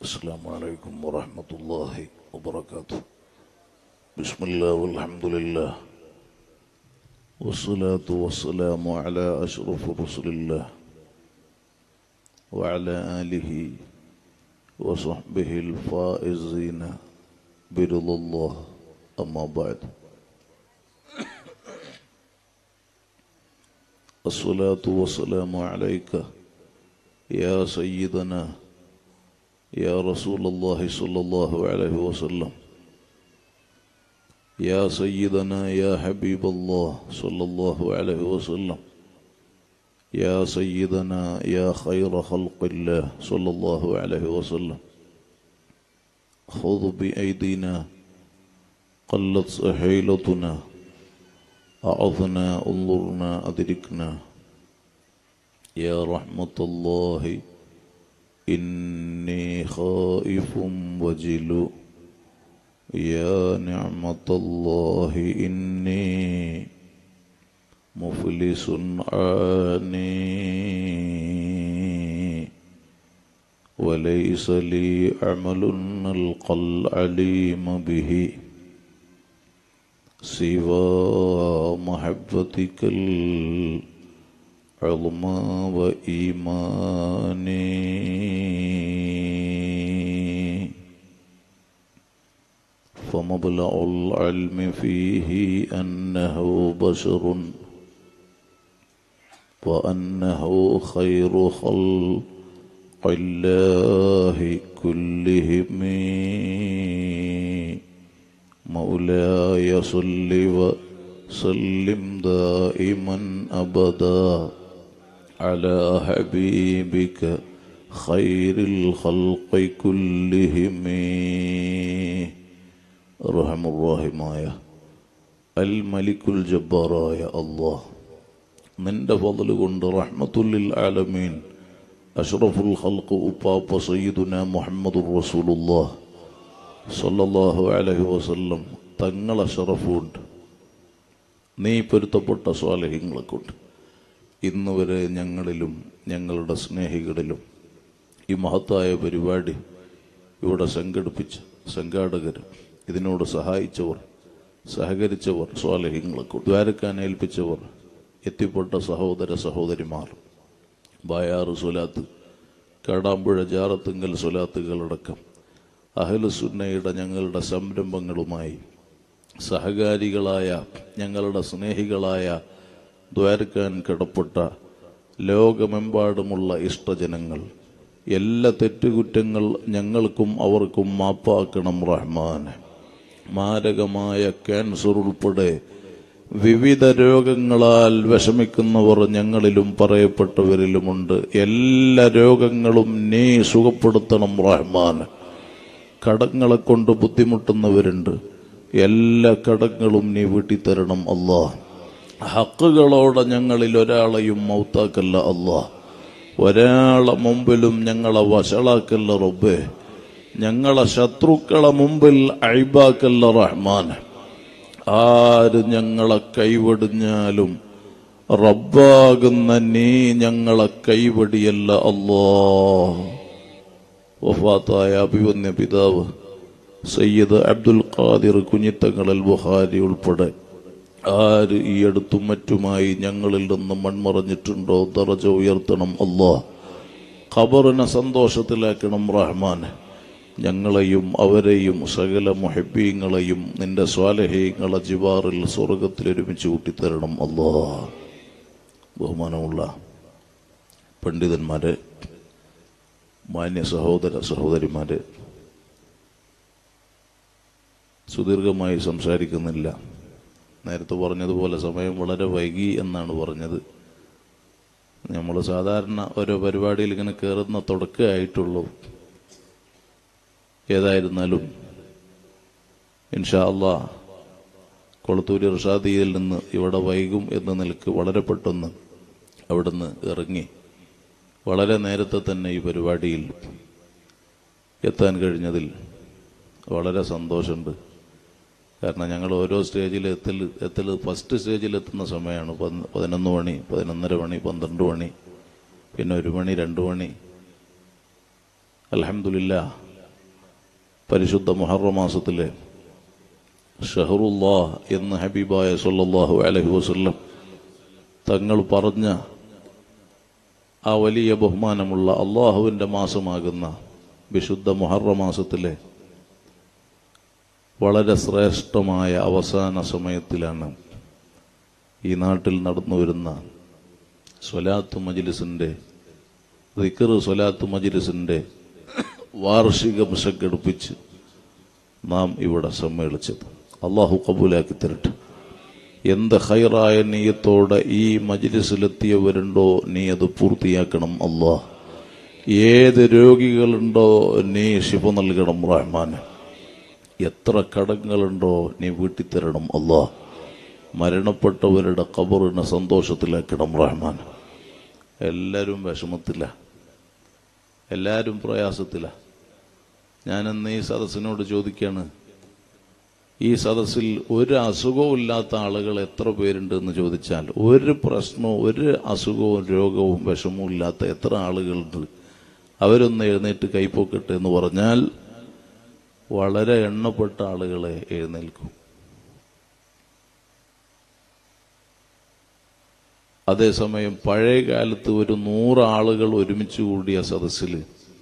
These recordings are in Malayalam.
السلام عليكم ورحمة الله وبركاته بسم الله والحمد لله والصلاة والسلام على أشرف رسل الله وعلى آله وصحبه الفائزين برضا الله أما بعد الصلاة والسلام عليك يا سيدنا يا رسول الله صلى الله عليه وسلم يا سيدنا يا حبيب الله صلى الله عليه وسلم يا سيدنا يا خير خلق الله صلى الله عليه وسلم خذ بأيدينا قلت سحيلتنا أعظنا انظرنا أدركنا يا رحمة الله إني خائف وجل يا نعمة الله إني مفلس عاني وليس لي عمل نلقى العليم به سوى محبتك العظمى وإيماني فمبلغ العلم فيه أنه بشر وأنه خير خلق الله كلهم مولاي صل وسلم دائما أبدا على حبيبك خير الخلق كلهم رحم الراحماയ അൽ മലിക്കുൽ ജബ്ബാറായ അള്ളാഹ് നിന്റെ ഫضل കൊണ്ട് റഹ്മത്തുല്ലിൽ ആലമീൻ അഷ്റഫുൽ ഖൽഖ് ഉപ്പാപ്പ സയ്യിദുന മുഹമ്മദുർ റസൂലുള്ളാഹ് സല്ലല്ലാഹു അലൈഹി വസല്ലം തങ്ങളെ ഷറഫുണ്ട് നീ പൊരുത്തപ്പെട്ട സ്വാലഹ്യങ്ങളെ കൊണ്ട് ഇന്ന് വരെ ഞങ്ങളിലും ഞങ്ങളുടെ സ്നേഹികളിലും ഈ മഹത്തായ പരിപാടി ഇവിടെ സംഘടിപ്പിച്ച സംഘാടകർ ഇതിനോട് സഹായിച്ചവർ സഹകരിച്ചവർ സ്വാലഹ്യങ്ങളെ കൊണ്ട് ദ്വാരക്കാൻ ഏൽപ്പിച്ചവർ എത്തിപ്പെട്ട സഹോദര സഹോദരിമാർ ബായാറ് സുലാത്ത് കാടാമ്പുഴ ജാറത്തുങ്കൽ സുലാത്തുകളടക്കം അഹലുസുന്നയുടെ ഞങ്ങളുടെ സംരംഭങ്ങളുമായി സഹകാരികളായ ഞങ്ങളുടെ സ്നേഹികളായ ദ്വാരക്കാൻ കിടപ്പെട്ട ലോകമെമ്പാടുമുള്ള ഇഷ്ടജനങ്ങൾ എല്ലാ തെറ്റുകുറ്റങ്ങൾ ഞങ്ങൾക്കും അവർക്കും മാപ്പാക്കണം റഹ്മാൻ മാരകമായ ക്യാൻസർ ഉൾപ്പെടെ വിവിധ രോഗങ്ങളാൽ വിഷമിക്കുന്നവർ ഞങ്ങളിലും പറയപ്പെട്ടവരിലുമുണ്ട് എല്ലാ രോഗങ്ങളും നീ സുഖപ്പെടുത്തണം റഹ്മാൻ കടങ്ങളെ കൊണ്ട് ബുദ്ധിമുട്ടുന്നവരുണ്ട് എല്ലാ കടങ്ങളും നീ വീട്ടിത്തരണം അല്ലാ ഹക്കുകളോടെ ഞങ്ങളിൽ ഒരാളെയും മൗത്താക്കല്ല അല്ലാ ഒരാളെ മുമ്പിലും ഞങ്ങളെ വഷളാക്കല്ല റബ്ബേ ഞങ്ങളെ ശത്രുക്കളെ മുമ്പിൽ അഴിബാക്കല്ല റഹ്മാൻ ആര് ഞങ്ങളെ കൈവടിഞ്ഞാലും റബ്ബാകുന്ന നീ ഞങ്ങളെ കൈവടിയല്ല അല്ലാ വഫാത്തായ അഭിവന്യ പിതാവ് സയ്യിദ് അബ്ദുൽ ഖാദിർ കുഞ്ഞിത്തങ്ങളൽ ബുഹാരി ഉൾപ്പെടെ ആര് ഈ അടുത്തും മറ്റുമായി ഞങ്ങളിൽ നിന്ന് മൺമറഞ്ഞിട്ടുണ്ടോ ദറജ ഉയർത്തണം അല്ലാ ഖബറിനെ സന്തോഷത്തിലാക്കണം റഹ്മാൻ ഞങ്ങളെയും അവരെയും സകല മുഹബീങ്ങളെയും നിന്റെ സ്വാലഹീങ്ങളെ ജിവാറിൽ സ്വർഗത്തിൽ ഒരുമിച്ച് കൂട്ടിത്തരണം അല്ലാ ബഹുമാനമുള്ള പണ്ഡിതന്മാരെ മാന്യ സഹോദര സഹോദരിമാര് സുദീർഘമായി സംസാരിക്കുന്നില്ല നേരത്തെ പറഞ്ഞതുപോലെ സമയം വളരെ വൈകി എന്നാണ് പറഞ്ഞത് നമ്മൾ സാധാരണ ഓരോ പരിപാടിയിൽ ഇങ്ങനെ കയറുന്ന തുടക്കമായിട്ടുള്ളൂ ഏതായിരുന്നാലും ഇൻഷാ അള്ളാ കൊളത്തൂരി റഷാദിയിൽ നിന്ന് ഇവിടെ വൈകും എന്ന നിലക്ക് വളരെ പെട്ടെന്ന് അവിടുന്ന് ഇറങ്ങി വളരെ നേരത്തെ തന്നെ ഈ പരിപാടിയിൽ എത്താൻ കഴിഞ്ഞതിൽ വളരെ സന്തോഷമുണ്ട് കാരണം ഞങ്ങൾ ഓരോ സ്റ്റേജിൽ എത്തൽ എത്തൽ ഫസ്റ്റ് സ്റ്റേജിൽ എത്തുന്ന സമയമാണ് പന്ത് പതിനൊന്ന് മണി പതിനൊന്നര മണി പന്ത്രണ്ട് മണി പിന്നെ ഒരു മണി രണ്ട് മണി അലഹമില്ല പരിശുദ്ധ മുഹറ മാസത്തിലെ ഷഹറുല്ലാ എന്ന് ഹബീബായ സല്ലല്ലാഹു അലൈഹി വസല്ലം തങ്ങൾ പറഞ്ഞ ആ വലിയ ബഹുമാനമുള്ള അള്ളാഹുവിൻ്റെ മാസമാകുന്ന വിശുദ്ധ മുഹറ മാസത്തിലെ വളരെ ശ്രേഷ്ഠമായ അവസാന സമയത്തിലാണ് ഈ നാട്ടിൽ നടന്നു വരുന്ന സ്വലാത്ത് മജിലിസിൻ്റെ റിക്കർ സ്വലാത്ത് മജിലിസിൻ്റെ വാർഷികം സംഘടിപ്പിച്ച് നാം ഇവിടെ സമ്മേളിച്ചത് അള്ളാഹു കബൂലാക്കി തരട്ടെ എന്ത് ഹൈറായ നീയത്തോടെ ഈ മജിലിസിലെത്തിയവരുണ്ടോ നീ അത് പൂർത്തിയാക്കണം അള്ളാഹ് ഏത് രോഗികളുണ്ടോ നീ ശിവ നൽകണം റഹ്മാൻ എത്ര കടങ്ങളുണ്ടോ നീ വീട്ടിത്തരണം അള്ളാഹ് മരണപ്പെട്ടവരുടെ കബറിനെ സന്തോഷത്തിലാക്കണം റഹ്മാൻ എല്ലാവരും വിഷമത്തില എല്ലാവരും പ്രയാസത്തില ഞാനെന്ന് ഈ സദസ്സിനോട് ചോദിക്കാണ് ഈ സദസ്സിൽ ഒരു അസുഖവും ഇല്ലാത്ത ആളുകൾ എത്ര പേരുണ്ട് എന്ന് ചോദിച്ചാൽ ഒരു പ്രശ്നവും ഒരു അസുഖവും രോഗവും വിഷമവും ഇല്ലാത്ത എത്ര ആളുകളുണ്ട് അവരൊന്ന് എഴുന്നേറ്റ് കൈപ്പൊക്കട്ടെ എന്ന് പറഞ്ഞാൽ വളരെ എണ്ണപ്പെട്ട ആളുകളെ എഴുന്നേൽക്കും അതേസമയം പഴയ കാലത്ത് ഒരു നൂറ് ആളുകൾ ഒരുമിച്ച് കൂടിയ സദസ്സിൽ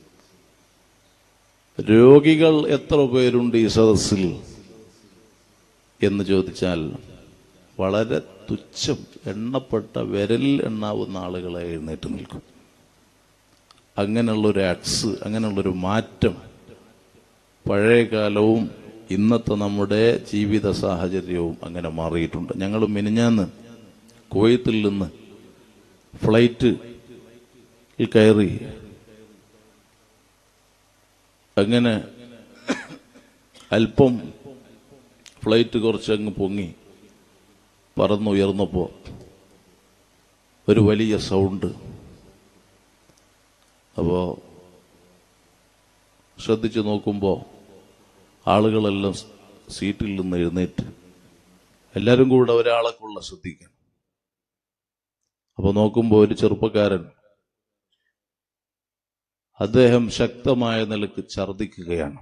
രോഗികൾ എത്ര പേരുണ്ട് ഈ സദസ്സിൽ എന്ന് ചോദിച്ചാൽ വളരെ തുച്ഛം എണ്ണപ്പെട്ട വിരലിൽ എണ്ണാവുന്ന ആളുകളെ എഴുന്നേറ്റ് നിൽക്കും അങ്ങനെയുള്ളൊരു അക്സ് അങ്ങനെയുള്ളൊരു മാറ്റം പഴയ കാലവും ഇന്നത്തെ നമ്മുടെ ജീവിത സാഹചര്യവും അങ്ങനെ മാറിയിട്ടുണ്ട് ഞങ്ങൾ മിനിഞ്ഞാന്ന് കുവൈത്തിൽ നിന്ന് ഫ്ലൈറ്റ് കയറി അങ്ങനെ അല്പം ഫ്ലൈറ്റ് കുറച്ചങ്ങ് പൊങ്ങി പറന്നുയർന്നപ്പോ ഒരു വലിയ സൗണ്ട് അപ്പോ ശ്രദ്ധിച്ചു നോക്കുമ്പോൾ ആളുകളെല്ലാം സീറ്റിൽ നിന്ന് എഴുന്നേറ്റ് എല്ലാവരും കൂടെ ഒരാളെ കൊള്ള ശ്രദ്ധിക്കണം അപ്പൊ നോക്കുമ്പോൾ ഒരു ചെറുപ്പക്കാരൻ അദ്ദേഹം ശക്തമായ നിലക്ക് ഛർദിക്കുകയാണ്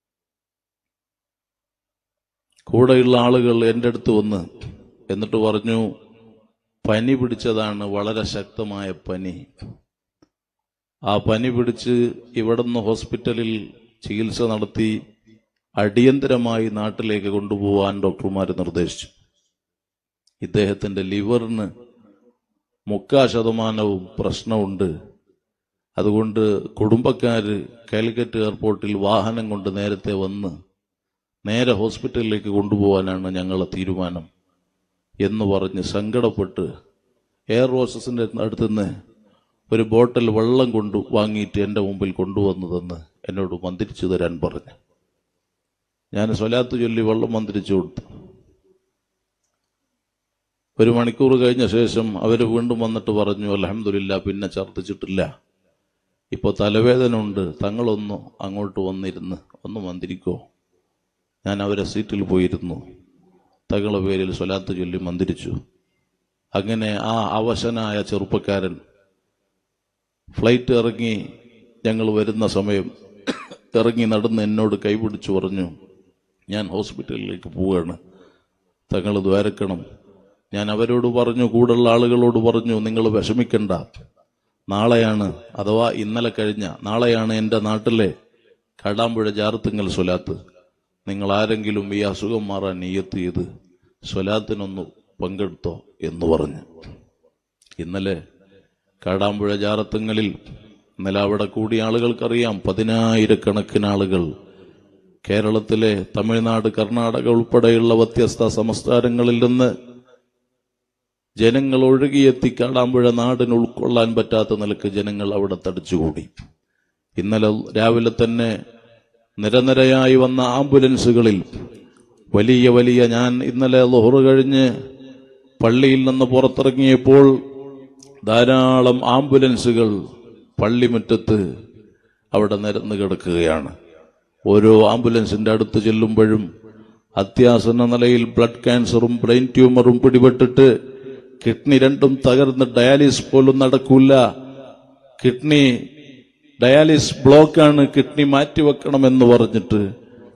കൂടെയുള്ള ആളുകൾ എൻ്റെ അടുത്ത് വന്ന് എന്നിട്ട് പറഞ്ഞു പനി പിടിച്ചതാണ് വളരെ ശക്തമായ പനി ആ പനി പിടിച്ച് ഇവിടുന്ന് ഹോസ്പിറ്റലിൽ ചികിത്സ നടത്തി അടിയന്തരമായി നാട്ടിലേക്ക് കൊണ്ടുപോകാൻ ഡോക്ടർമാർ നിർദ്ദേശിച്ചു ഇദ്ദേഹത്തിന്റെ ലിവറിന് മുക്കാ ശതമാനവും പ്രശ്നമുണ്ട് അതുകൊണ്ട് കുടുംബക്കാര് കാലിക്കറ്റ് എയർപോർട്ടിൽ വാഹനം കൊണ്ട് നേരത്തെ വന്ന് നേരെ ഹോസ്പിറ്റലിലേക്ക് കൊണ്ടുപോകാനാണ് ഞങ്ങളെ തീരുമാനം എന്ന് പറഞ്ഞ് സങ്കടപ്പെട്ട് എയർ ഹോസ്റ്റസിന്റെ അടുത്തുനിന്ന് ഒരു ബോട്ടിൽ വെള്ളം കൊണ്ടു വാങ്ങിയിട്ട് എൻ്റെ മുമ്പിൽ കൊണ്ടുവന്നതെന്ന് എന്നോട് മന്ത്രിച്ചു തരാൻ പറഞ്ഞു ഞാൻ സ്വലാത്ത് ചൊല്ലി വെള്ളം മന്ത്രിച്ചു കൊടുത്തു ഒരു മണിക്കൂർ കഴിഞ്ഞ ശേഷം അവർ വീണ്ടും വന്നിട്ട് പറഞ്ഞു അലഹമില്ല പിന്നെ ഛർദ്ദിച്ചിട്ടില്ല ഇപ്പോൾ തലവേദന ഉണ്ട് തങ്ങളൊന്നു അങ്ങോട്ട് വന്നിരുന്ന് ഒന്ന് മന്ത്രിക്കോ ഞാൻ അവരെ സീറ്റിൽ പോയിരുന്നു തങ്ങളെ പേരിൽ സ്വലാത്ത് ചൊല്ലി മന്ത്രിച്ചു അങ്ങനെ ആ അവശനായ ചെറുപ്പക്കാരൻ ഫ്ലൈറ്റ് ഇറങ്ങി ഞങ്ങൾ വരുന്ന സമയം ഇറങ്ങി നടന്ന് എന്നോട് കൈപിടിച്ചു പറഞ്ഞു ഞാൻ ഹോസ്പിറ്റലിലേക്ക് പോവുകയാണ് തങ്ങൾ ദ്വാരക്കണം ഞാൻ അവരോട് പറഞ്ഞു കൂടുള്ള ആളുകളോട് പറഞ്ഞു നിങ്ങൾ വിഷമിക്കണ്ട നാളെയാണ് അഥവാ ഇന്നലെ കഴിഞ്ഞ നാളെയാണ് എൻ്റെ നാട്ടിലെ കാടാമ്പുഴ ജാറത്തുങ്ങൽ സ്വലാത്ത് നിങ്ങൾ ആരെങ്കിലും ഈ അസുഖം മാറാൻ നീയത്ത് ചെയ്ത് സ്വലാത്തിനൊന്ന് പങ്കെടുത്തോ എന്ന് പറഞ്ഞു ഇന്നലെ കാടാമ്പുഴ ജാറത്തുങ്ങലിൽ ഇന്നലെ അവിടെ കൂടിയ ആളുകൾക്കറിയാം പതിനായിരക്കണക്കിന് ആളുകൾ കേരളത്തിലെ തമിഴ്നാട് കർണാടക ഉൾപ്പെടെയുള്ള വ്യത്യസ്ത സംസ്ഥാനങ്ങളിൽ നിന്ന് ജനങ്ങൾ ഒഴുകിയെത്തി കാടാമ്പുഴ നാടിന് ഉൾക്കൊള്ളാൻ പറ്റാത്ത നിലക്ക് ജനങ്ങൾ അവിടെ തടിച്ചുകൂടി ഇന്നലെ രാവിലെ തന്നെ നിരനിരയായി വന്ന ആംബുലൻസുകളിൽ വലിയ വലിയ ഞാൻ ഇന്നലെ ലൊഹറ് കഴിഞ്ഞ് പള്ളിയിൽ നിന്ന് പുറത്തിറങ്ങിയപ്പോൾ ധാരാളം ആംബുലൻസുകൾ പള്ളിമുറ്റത്ത് അവിടെ നിരന്ന് കിടക്കുകയാണ് ഓരോ ആംബുലൻസിന്റെ അടുത്ത് ചെല്ലുമ്പോഴും അത്യാസന്ന നിലയിൽ ബ്ലഡ് ക്യാൻസറും ബ്രെയിൻ ട്യൂമറും പിടിപെട്ടിട്ട് കിഡ്നി രണ്ടും തകർന്ന് ഡയാലിസ് പോലും നടക്കൂല കിഡ്നി ഡയാലിസ് ബ്ലോക്കാണ് കിഡ്നി മാറ്റിവെക്കണമെന്ന് പറഞ്ഞിട്ട്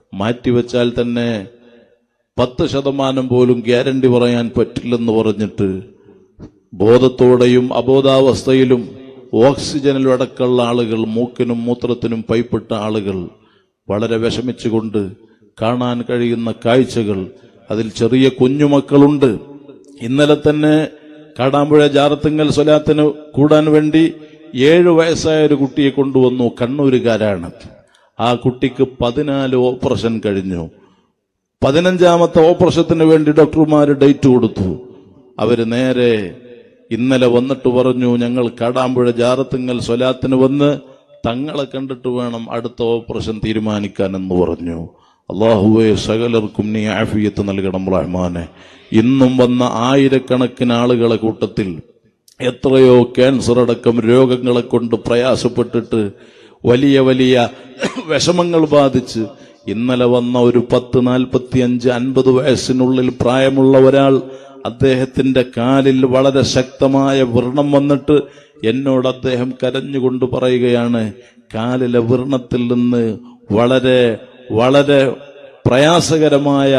മാറ്റിവെച്ചാൽ തന്നെ പത്ത് ശതമാനം പോലും ഗ്യാരണ്ടി പറയാൻ പറ്റില്ലെന്ന് പറഞ്ഞിട്ട് ബോധത്തോടെയും അബോധാവസ്ഥയിലും ഓക്സിജനിലും അടക്കമുള്ള ആളുകൾ മൂക്കിനും മൂത്രത്തിനും പൈപ്പിട്ട ആളുകൾ വളരെ വിഷമിച്ചുകൊണ്ട് കാണാൻ കഴിയുന്ന കാഴ്ചകൾ അതിൽ ചെറിയ കുഞ്ഞുമക്കളുണ്ട് ഇന്നലെ തന്നെ കാടാമ്പുഴ ജാറത്തിങ്ങൽ സ്വലാത്തിന് കൂടാൻ വേണ്ടി ഏഴു വയസ്സായ ഒരു കുട്ടിയെ കൊണ്ടുവന്നു കണ്ണൂരുകാരാണ് ആ കുട്ടിക്ക് പതിനാല് ഓപ്പറേഷൻ കഴിഞ്ഞു പതിനഞ്ചാമത്തെ ഓപ്പറേഷത്തിന് വേണ്ടി ഡോക്ടർമാർ ഡേറ്റ് കൊടുത്തു അവര് നേരെ ഇന്നലെ വന്നിട്ട് പറഞ്ഞു ഞങ്ങൾ കാടാമ്പുഴ ജാറത്തിങ്ങൽ സ്വലാത്തിന് വന്ന് തങ്ങളെ കണ്ടിട്ട് വേണം അടുത്ത ഓപ്പറേഷൻ തീരുമാനിക്കാനെന്ന് പറഞ്ഞു അള്ളാഹുവെ സകലർക്കും നീ ആഫിയത്ത് നൽകണം റഹ്മാനെ ഇന്നും വന്ന ആയിരക്കണക്കിന് ആളുകളെ കൂട്ടത്തിൽ എത്രയോ ക്യാൻസർ അടക്കം രോഗങ്ങളെ കൊണ്ട് പ്രയാസപ്പെട്ടിട്ട് വലിയ വലിയ വിഷമങ്ങൾ ബാധിച്ച് ഇന്നലെ വന്ന ഒരു പത്ത് നാൽപ്പത്തി അഞ്ച് അൻപത് വയസ്സിനുള്ളിൽ പ്രായമുള്ള ഒരാൾ അദ്ദേഹത്തിന്റെ കാലിൽ വളരെ ശക്തമായ വ്രണം വന്നിട്ട് എന്നോട് അദ്ദേഹം കരഞ്ഞുകൊണ്ട് പറയുകയാണ് കാലിലെ വ്രണത്തിൽ നിന്ന് വളരെ വളരെ പ്രയാസകരമായ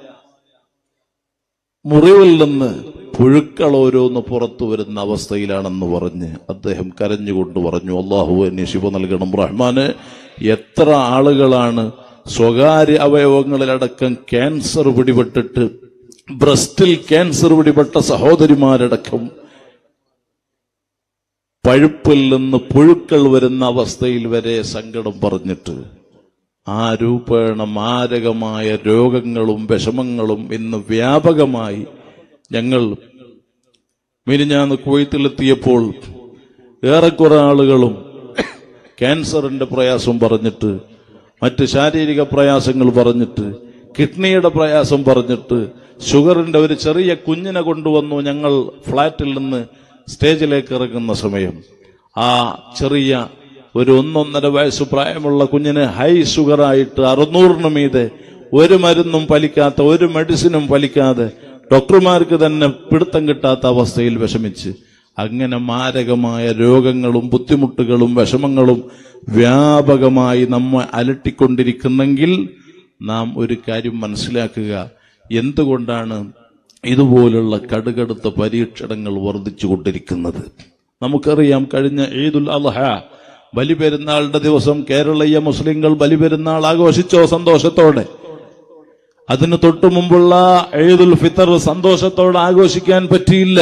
മുറിവിൽ നിന്ന് പുഴുക്കൾ ഓരോന്ന് പുറത്തു വരുന്ന അവസ്ഥയിലാണെന്ന് പറഞ്ഞ് അദ്ദേഹം കരഞ്ഞുകൊണ്ട് പറഞ്ഞു അള്ളാഹു എന്നെ ശിവ നൽകണം റഹ്മാന് എത്ര ആളുകളാണ് സ്വകാര്യ അവയവങ്ങളിലടക്കം ക്യാൻസർ പിടിപെട്ടിട്ട് ബ്രസ്റ്റിൽ ക്യാൻസർ പിടിപെട്ട സഹോദരിമാരടക്കം പഴുപ്പിൽ നിന്ന് പുഴുക്കൾ വരുന്ന അവസ്ഥയിൽ വരെ സങ്കടം പറഞ്ഞിട്ട് ആ രൂപേണ മാരകമായ രോഗങ്ങളും വിഷമങ്ങളും ഇന്ന് വ്യാപകമായി ഞങ്ങൾ മിനിഞ്ഞാന്ന് കുവൈത്തിലെത്തിയപ്പോൾ ഏറെക്കുറെ ആളുകളും ക്യാൻസറിന്റെ പ്രയാസം പറഞ്ഞിട്ട് മറ്റ് ശാരീരിക പ്രയാസങ്ങൾ പറഞ്ഞിട്ട് കിഡ്നിയുടെ പ്രയാസം പറഞ്ഞിട്ട് ഷുഗറിന്റെ ഒരു ചെറിയ കുഞ്ഞിനെ കൊണ്ടുവന്നു ഞങ്ങൾ ഫ്ളാറ്റിൽ നിന്ന് സ്റ്റേജിലേക്ക് ഇറങ്ങുന്ന സമയം ആ ചെറിയ ഒരു ഒന്നൊന്നര വയസ്സ് പ്രായമുള്ള കുഞ്ഞിന് ഹൈ ഷുഗറായിട്ട് അറുന്നൂറിന് മീതെ ഒരു മരുന്നും ഫലിക്കാത്ത ഒരു മെഡിസിനും ഫലിക്കാതെ ഡോക്ടർമാർക്ക് തന്നെ പിടുത്തം കിട്ടാത്ത അവസ്ഥയിൽ വിഷമിച്ച് അങ്ങനെ മാരകമായ രോഗങ്ങളും ബുദ്ധിമുട്ടുകളും വിഷമങ്ങളും വ്യാപകമായി നമ്മെ അലട്ടിക്കൊണ്ടിരിക്കുന്നെങ്കിൽ നാം ഒരു കാര്യം മനസ്സിലാക്കുക എന്തുകൊണ്ടാണ് ഇതുപോലുള്ള കടുകടുത്ത പരീക്ഷണങ്ങൾ വർദ്ധിച്ചുകൊണ്ടിരിക്കുന്നത് നമുക്കറിയാം കഴിഞ്ഞ ഈദുൽ അൽഹ ബലിപെരുന്നാളുടെ ദിവസം കേരളീയ മുസ്ലിങ്ങൾ ബലിപെരുന്നാൾ ആഘോഷിച്ചോ സന്തോഷത്തോടെ അതിന് തൊട്ടു മുമ്പുള്ള ഈദുൽ ഫിത്തർ സന്തോഷത്തോടെ ആഘോഷിക്കാൻ പറ്റിയില്ല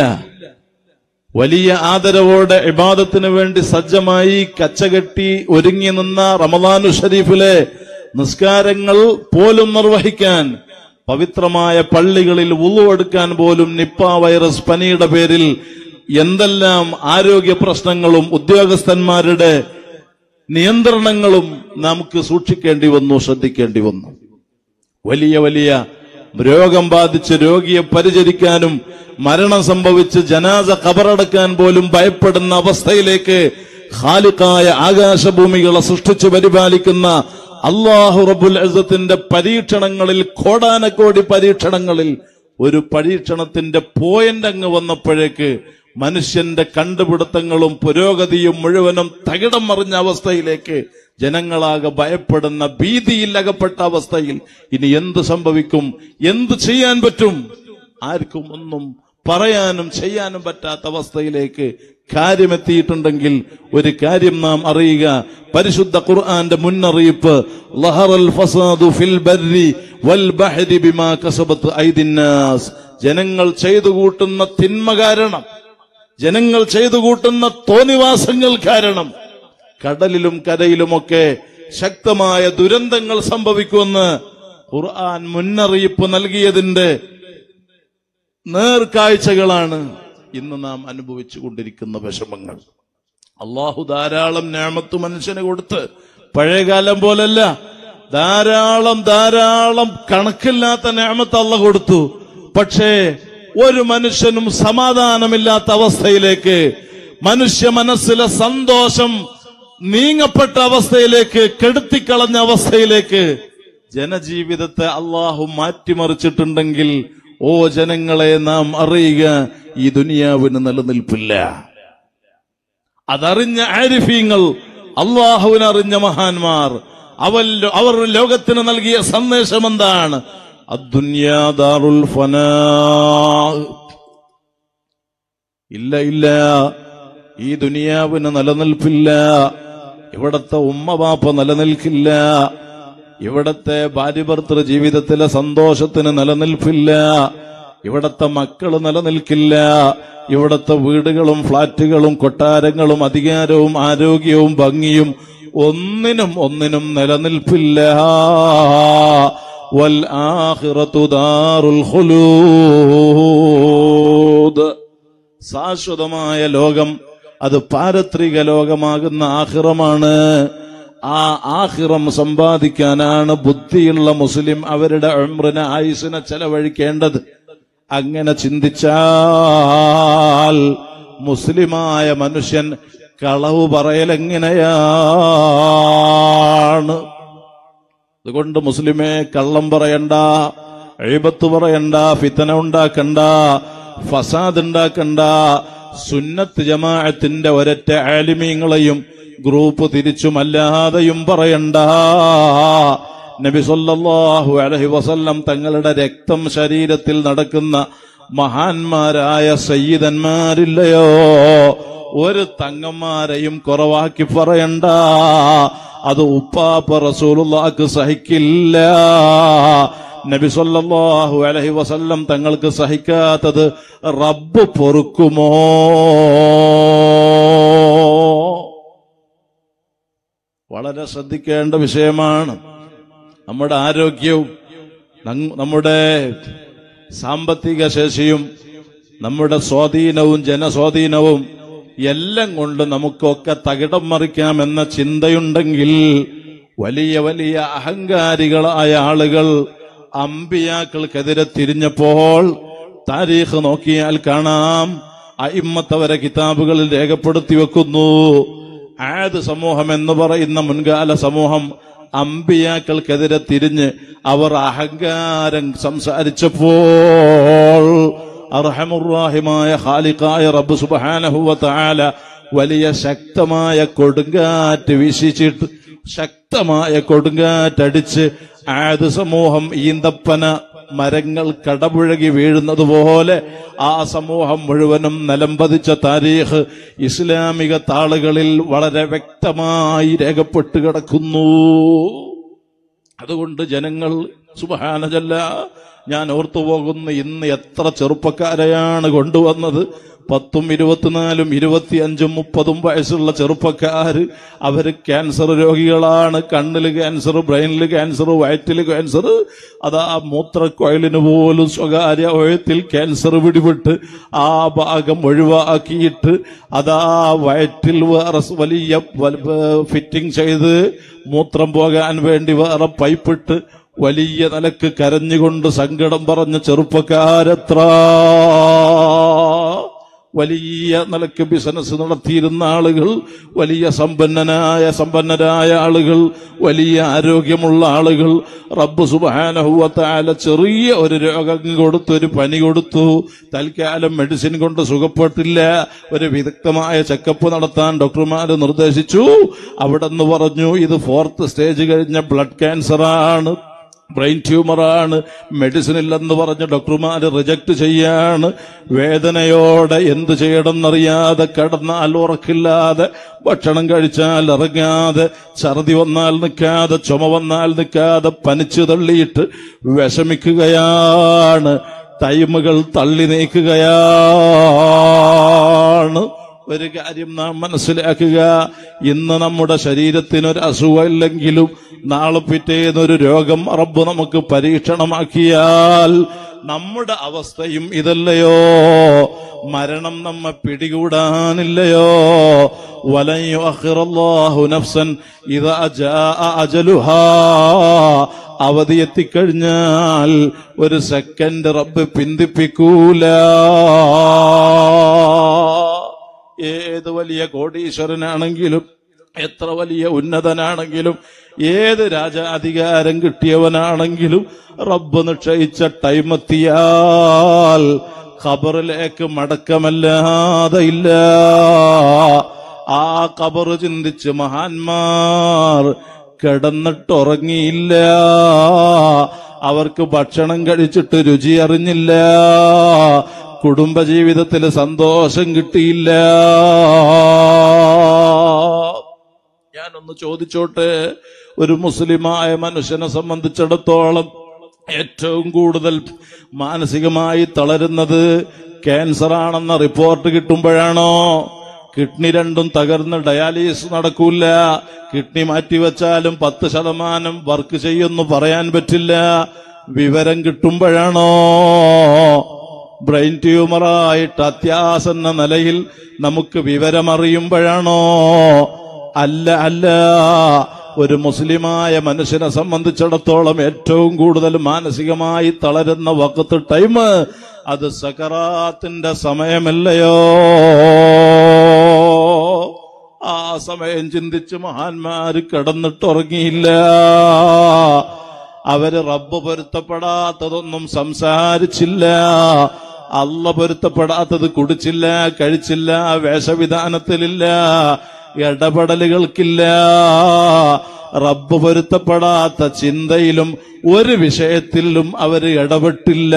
വലിയ ആദരവോടെ ഇബാദത്തിന് വേണ്ടി സജ്ജമായി കച്ചകെട്ടി ഒരുങ്ങി നിന്ന റമദാനു ഷരീഫിലെ നിസ്കാരങ്ങൾ പോലും നിർവഹിക്കാൻ പവിത്രമായ പള്ളികളിൽ ഉള്ളുവെടുക്കാൻ പോലും നിപ്പ വൈറസ് പനിയുടെ പേരിൽ എന്തെല്ലാം ആരോഗ്യ പ്രശ്നങ്ങളും ഉദ്യോഗസ്ഥന്മാരുടെ നിയന്ത്രണങ്ങളും നമുക്ക് സൂക്ഷിക്കേണ്ടി വന്നു ശ്രദ്ധിക്കേണ്ടി വന്നു വലിയ വലിയ രോഗം ബാധിച്ച് രോഗിയെ പരിചരിക്കാനും മരണം സംഭവിച്ച് ജനാസ കബറടക്കാൻ പോലും ഭയപ്പെടുന്ന അവസ്ഥയിലേക്ക് ഖാലിക്കായ ആകാശഭൂമികളെ സൃഷ്ടിച്ചു പരിപാലിക്കുന്ന അള്ളാഹു റബുൽ അസത്തിന്റെ പരീക്ഷണങ്ങളിൽ കോടാനക്കോടി പരീക്ഷണങ്ങളിൽ ഒരു പരീക്ഷണത്തിന്റെ പോയിന്റ് അങ്ങ് വന്നപ്പോഴേക്ക് മനുഷ്യന്റെ കണ്ടുപിടുത്തങ്ങളും പുരോഗതിയും മുഴുവനും തകിടം മറിഞ്ഞ അവസ്ഥയിലേക്ക് ജനങ്ങളാകെ ഭയപ്പെടുന്ന ഭീതിയിൽ അകപ്പെട്ട അവസ്ഥയിൽ ഇനി എന്ത് സംഭവിക്കും എന്ത് ചെയ്യാൻ പറ്റും ആർക്കും ഒന്നും പറയാനും ചെയ്യാനും പറ്റാത്ത അവസ്ഥയിലേക്ക് കാര്യമെത്തിയിട്ടുണ്ടെങ്കിൽ ഒരു കാര്യം നാം അറിയുക പരിശുദ്ധ ഖുർആന്റെ മുന്നറിയിപ്പ് ലഹറൽ ഫസാദു ഫിൽ ബർരി വൽ ബഹരി ബിമാ കസബത്ത് ഐദിന്നാസ് ജനങ്ങൾ ചെയ്തു കൂട്ടുന്ന തിന്മ കാരണം ജനങ്ങൾ ചെയ്തു കൂട്ടുന്ന തോന്നിവാസങ്ങൾ കാരണം കടലിലും കരയിലുമൊക്കെ ശക്തമായ ദുരന്തങ്ങൾ സംഭവിക്കുമെന്ന് ഖുർആൻ മുന്നറിയിപ്പ് നൽകിയതിന്റെ നേർക്കാഴ്ചകളാണ് ഇന്ന് നാം അനുഭവിച്ചു കൊണ്ടിരിക്കുന്ന വിഷമങ്ങൾ അള്ളാഹു ധാരാളം ഞാമത്ത് മനുഷ്യന് കൊടുത്ത് പഴയകാലം പോലല്ല ധാരാളം ധാരാളം കണക്കില്ലാത്ത ഞാമത്ത് അള്ള കൊടുത്തു പക്ഷേ ഒരു മനുഷ്യനും സമാധാനമില്ലാത്ത അവസ്ഥയിലേക്ക് മനുഷ്യ മനസ്സിലെ സന്തോഷം നീങ്ങപ്പെട്ട അവസ്ഥയിലേക്ക് കെടുത്തിക്കളഞ്ഞ അവസ്ഥയിലേക്ക് ജനജീവിതത്തെ അള്ളാഹു മാറ്റിമറിച്ചിട്ടുണ്ടെങ്കിൽ ഓ ജനങ്ങളെ നാം അറിയുക ഈ ദുനിയാവിന് നിലനിൽപ്പില്ല അതറിഞ്ഞ ആരിഫീങ്ങൾ അള്ളാഹുവിനറിഞ്ഞ മഹാന്മാർ അവൻ അവർ ലോകത്തിന് നൽകിയ സന്ദേശം എന്താണ് അദ്ദുന്യാ ദാറുൽ ഫനാ ഇല്ല ഇല്ല ഈ ദുനിയാവിന് നിലനിൽപ്പില്ല ഇവിടത്തെ ഉമ്മ ബാപ്പ നിലനിൽക്കില്ല ഇവിടത്തെ ഭാര്യഭർത്തൃ ജീവിതത്തിലെ സന്തോഷത്തിന് നിലനിൽപ്പില്ല ഇവിടത്തെ മക്കള് നിലനിൽക്കില്ല ഇവിടത്തെ വീടുകളും ഫ്ളാറ്റുകളും കൊട്ടാരങ്ങളും അധികാരവും ആരോഗ്യവും ഭംഗിയും ഒന്നിനും ഒന്നിനും നിലനിൽപ്പില്ല വൽ ആഖിറത്തു ദാറുൽ ഖുലൂദ് ശാശ്വതമായ ലോകം അത് പാരത്രിക ലോകമാകുന്ന ആഹിറമാണ് ആ ആഹിറം സമ്പാദിക്കാനാണ് ബുദ്ധിയുള്ള മുസ്ലിം അവരുടെ ഉംറിന് ആയുസിനെ ചെലവഴിക്കേണ്ടത് അങ്ങനെ ചിന്തിച്ചാൽ മുസ്ലിമായ മനുഷ്യൻ കളവ് പറയലെങ്ങനെയാണ് അതുകൊണ്ട് മുസ്ലിമെ കള്ളം പറയണ്ട എഴുപത്ത് പറയണ്ട ഫിത്തന ഉണ്ടാക്കണ്ട ഫസാദ് ഉണ്ടാക്കണ്ട സുന്നത്ത് ജമാഅത്തിന്റെ ഒരൊറ്റ ആലിമീങ്ങളെയും ഗ്രൂപ്പ് തിരിച്ചുമല്ലാതെയും പറയണ്ട നബി സല്ലല്ലാഹു അലൈഹി വസല്ലം തങ്ങളുടെ രക്തം ശരീരത്തിൽ നടക്കുന്ന മഹാന്മാരായ സയ്യിദന്മാരില്ലയോ ഒരു തങ്ങന്മാരെയും കുറവാക്കി പറയണ്ട അത് ഉപ്പാപ്പ റസൂലുള്ളാക്ക് സഹിക്കില്ല നബി സല്ലല്ലാഹു അലൈഹി വസല്ലം തങ്ങൾക്ക് സഹിക്കാത്തത് റബ്ബ് പൊറുക്കുമോ വളരെ ശ്രദ്ധിക്കേണ്ട വിഷയമാണ് നമ്മുടെ ആരോഗ്യവും നങ്- നമ്മുടെ സാമ്പത്തിക ശേഷിയും നമ്മുടെ സ്വാധീനവും ജനസ്വാധീനവും എല്ലാം കൊണ്ട് നമുക്കൊക്കെ തകിടം മറിക്കാമെന്ന ചിന്തയുണ്ടെങ്കിൽ വലിയ വലിയ അഹങ്കാരികളായ ആളുകൾ അമ്പിയാക്കൾക്കെതിരെ തിരിഞ്ഞപ്പോൾ താരീഖ് നോക്കിയാൽ കാണാം അയിമ്മത്തവരെ കിതാബുകളിൽ രേഖപ്പെടുത്തി വെക്കുന്നു ആദ് സമൂഹം എന്ന് പറയുന്ന മുൻകാല സമൂഹം അമ്പിയാക്കൾക്കെതിരെ തിരിഞ്ഞ് അവർ അഹങ്കാരം സംസാരിച്ചപ്പോൾ അർഹമുറാഹിമായ ഖാലിഖായ റബ്ബ് സുബ്ഹാനഹു തആല വലിയ ശക്തമായ കൊടുങ്കാറ്റ് വീശിച്ചിട്ട് ശക്തമായ കൊടുങ്കാറ്റടിച്ച് ആദ് സമൂഹം ഈന്തപ്പന മരങ്ങൾ കടപുഴകി വീഴുന്നത് പോലെ ആ സമൂഹം മുഴുവനും നിലംപതിച്ച താരീഖ് ഇസ്ലാമിക താളുകളിൽ വളരെ വ്യക്തമായി രേഖപ്പെട്ട് കിടക്കുന്നു അതുകൊണ്ട് ജനങ്ങൾ സുബഹാനജല്ല ഞാൻ ഓർത്തുപോകുന്ന ഇന്ന് എത്ര ചെറുപ്പക്കാരെയാണ് കൊണ്ടുവന്നത് പത്തും ഇരുപത്തിനാലും ഇരുപത്തിയഞ്ചും മുപ്പതും വയസ്സുള്ള ചെറുപ്പക്കാര് അവര് ക്യാൻസർ രോഗികളാണ് കണ്ണില് ക്യാൻസർ ബ്രെയിനില് ക്യാൻസർ വയറ്റില് ക്യാൻസർ അതാ മൂത്രക്കൊയലിന് പോലും സ്വകാര്യ വയത്തിൽ ക്യാൻസർ പിടിപെട്ട് ആ ഭാഗം ഒഴിവാക്കിയിട്ട് അതാ വയറ്റിൽ വേറെ സ് വലിയ ഫിറ്റിംഗ് ചെയ്ത് മൂത്രം പോകാൻ വേണ്ടി വേറെ പൈപ്പിട്ട് വലിയ നിലക്ക് കരഞ്ഞുകൊണ്ട് സങ്കടം പറഞ്ഞ ചെറുപ്പക്കാരെത്ര വലിയ നിലക്ക് ബിസിനസ് നടത്തിയിരുന്ന ആളുകൾ വലിയ സമ്പന്നനായ സമ്പന്നരായ ആളുകൾ വലിയ ആരോഗ്യമുള്ള ആളുകൾ റബ്ബ് സുബാനഹുവത്താല ചെറിയ ഒരു രോഗം കൊടുത്തു ഒരു പനി കൊടുത്തു തൽക്കാലം മെഡിസിൻ കൊണ്ട് സുഖപ്പെട്ടില്ല ഒരു വിദഗ്ധമായ ചെക്കപ്പ് നടത്താൻ ഡോക്ടർമാര് നിർദ്ദേശിച്ചു അവിടെ നിന്ന് പറഞ്ഞു ഇത് ഫോർത്ത് സ്റ്റേജ് കഴിഞ്ഞ ബ്ലഡ് ക്യാൻസറാണ് ബ്രെയിൻ ട്യൂമറാണ് മെഡിസിൻ ഇല്ലെന്ന് പറഞ്ഞ് ഡോക്ടർമാര് റിജക്ട് ചെയ്യാണ് വേദനയോടെ എന്ത് ചെയ്യണമെന്നറിയാതെ കിടന്നാൽ ഉറക്കില്ലാതെ ഭക്ഷണം കഴിച്ചാൽ ഇറങ്ങാതെ ഛർദി വന്നാൽ നിൽക്കാതെ ചുമ വന്നാൽ നിൽക്കാതെ പനിച്ചു തള്ളിയിട്ട് വിഷമിക്കുകയാണ് ടൈമുകൾ തള്ളി നീക്കുകയാണ് ഒരു കാര്യം നാം മനസ്സിലാക്കുക ഇന്ന് നമ്മുടെ ശരീരത്തിനൊരു അസുഖമില്ലെങ്കിലും നാളെ പിറ്റേന്നൊരു രോഗം റബ്ബ് നമുക്ക് പരീക്ഷണമാക്കിയാൽ നമ്മുടെ അവസ്ഥയും ഇതല്ലയോ മരണം നമ്മെ പിടികൂടാനില്ലയോ വലയോ അഖിറല്ലാഹു നഫ്സൻ ഇതാ ജാഅ അജലുഹാ അവധി എത്തിക്കഴിഞ്ഞാൽ ഒരു സെക്കൻഡ് റബ്ബ് പിന്തിപ്പിക്കൂല ഏത് വലിയ കോടീശ്വരനാണെങ്കിലും എത്ര വലിയ ഉന്നതനാണെങ്കിലും ഏത് രാജാധികാരം കിട്ടിയവനാണെങ്കിലും റബ്ബ് നിശ്ചയിച്ച ടൈം എത്തിയാൽ ഖബറിലേക്ക് മടക്കമല്ലാതെ ഇല്ല ആ ഖബർ ചിന്തിച്ച് മഹാന്മാർ കിടന്നിട്ടുറങ്ങിയില്ല അവർക്ക് ഭക്ഷണം കഴിച്ചിട്ട് രുചി അറിഞ്ഞില്ല കുടുംബജീവിതത്തിൽ സന്തോഷം കിട്ടിയില്ല ഞാനൊന്ന് ചോദിച്ചോട്ടെ ഒരു മുസ്ലിമായ മനുഷ്യനെ സംബന്ധിച്ചിടത്തോളം ഏറ്റവും കൂടുതൽ മാനസികമായി തളരുന്നത് ക്യാൻസർ ആണെന്ന റിപ്പോർട്ട് കിട്ടുമ്പോഴാണോ കിഡ്നി രണ്ടും തകർന്ന് ഡയാലിസിസ് നടക്കൂല കിഡ്നി മാറ്റിവെച്ചാലും പത്ത് ശതമാനം വർക്ക് ചെയ്യുന്നു പറയാൻ പറ്റില്ല വിവരം കിട്ടുമ്പോഴാണോ ബ്രെയിൻ ട്യൂമറായിട്ട് അത്യാസന്ന നിലയിൽ നമുക്ക് വിവരമറിയുമ്പോഴാണോ അല്ല അല്ല ഒരു മുസ്ലിമായ മനുഷ്യനെ സംബന്ധിച്ചിടത്തോളം ഏറ്റവും കൂടുതൽ മാനസികമായി തളരുന്ന വക്കത്ത് ടൈം അത് സകറാത്തിന്റെ സമയമല്ലയോ ആ സമയം ചിന്തിച്ച് മഹാന്മാര് കിടന്നിട്ടുറങ്ങിയില്ല അവര് റബ്ബ് പൊരുത്തപ്പെടാത്തതൊന്നും സംസാരിച്ചില്ല അല്ല പൊരുത്തപ്പെടാത്തത് കുടിച്ചില്ല കഴിച്ചില്ല വേഷവിധാനത്തിലില്ല ഇടപെടലുകൾക്കില്ല റബ്ബ് പൊരുത്തപ്പെടാത്ത ചിന്തയിലും ഒരു വിഷയത്തിലും അവര് ഇടപെട്ടില്ല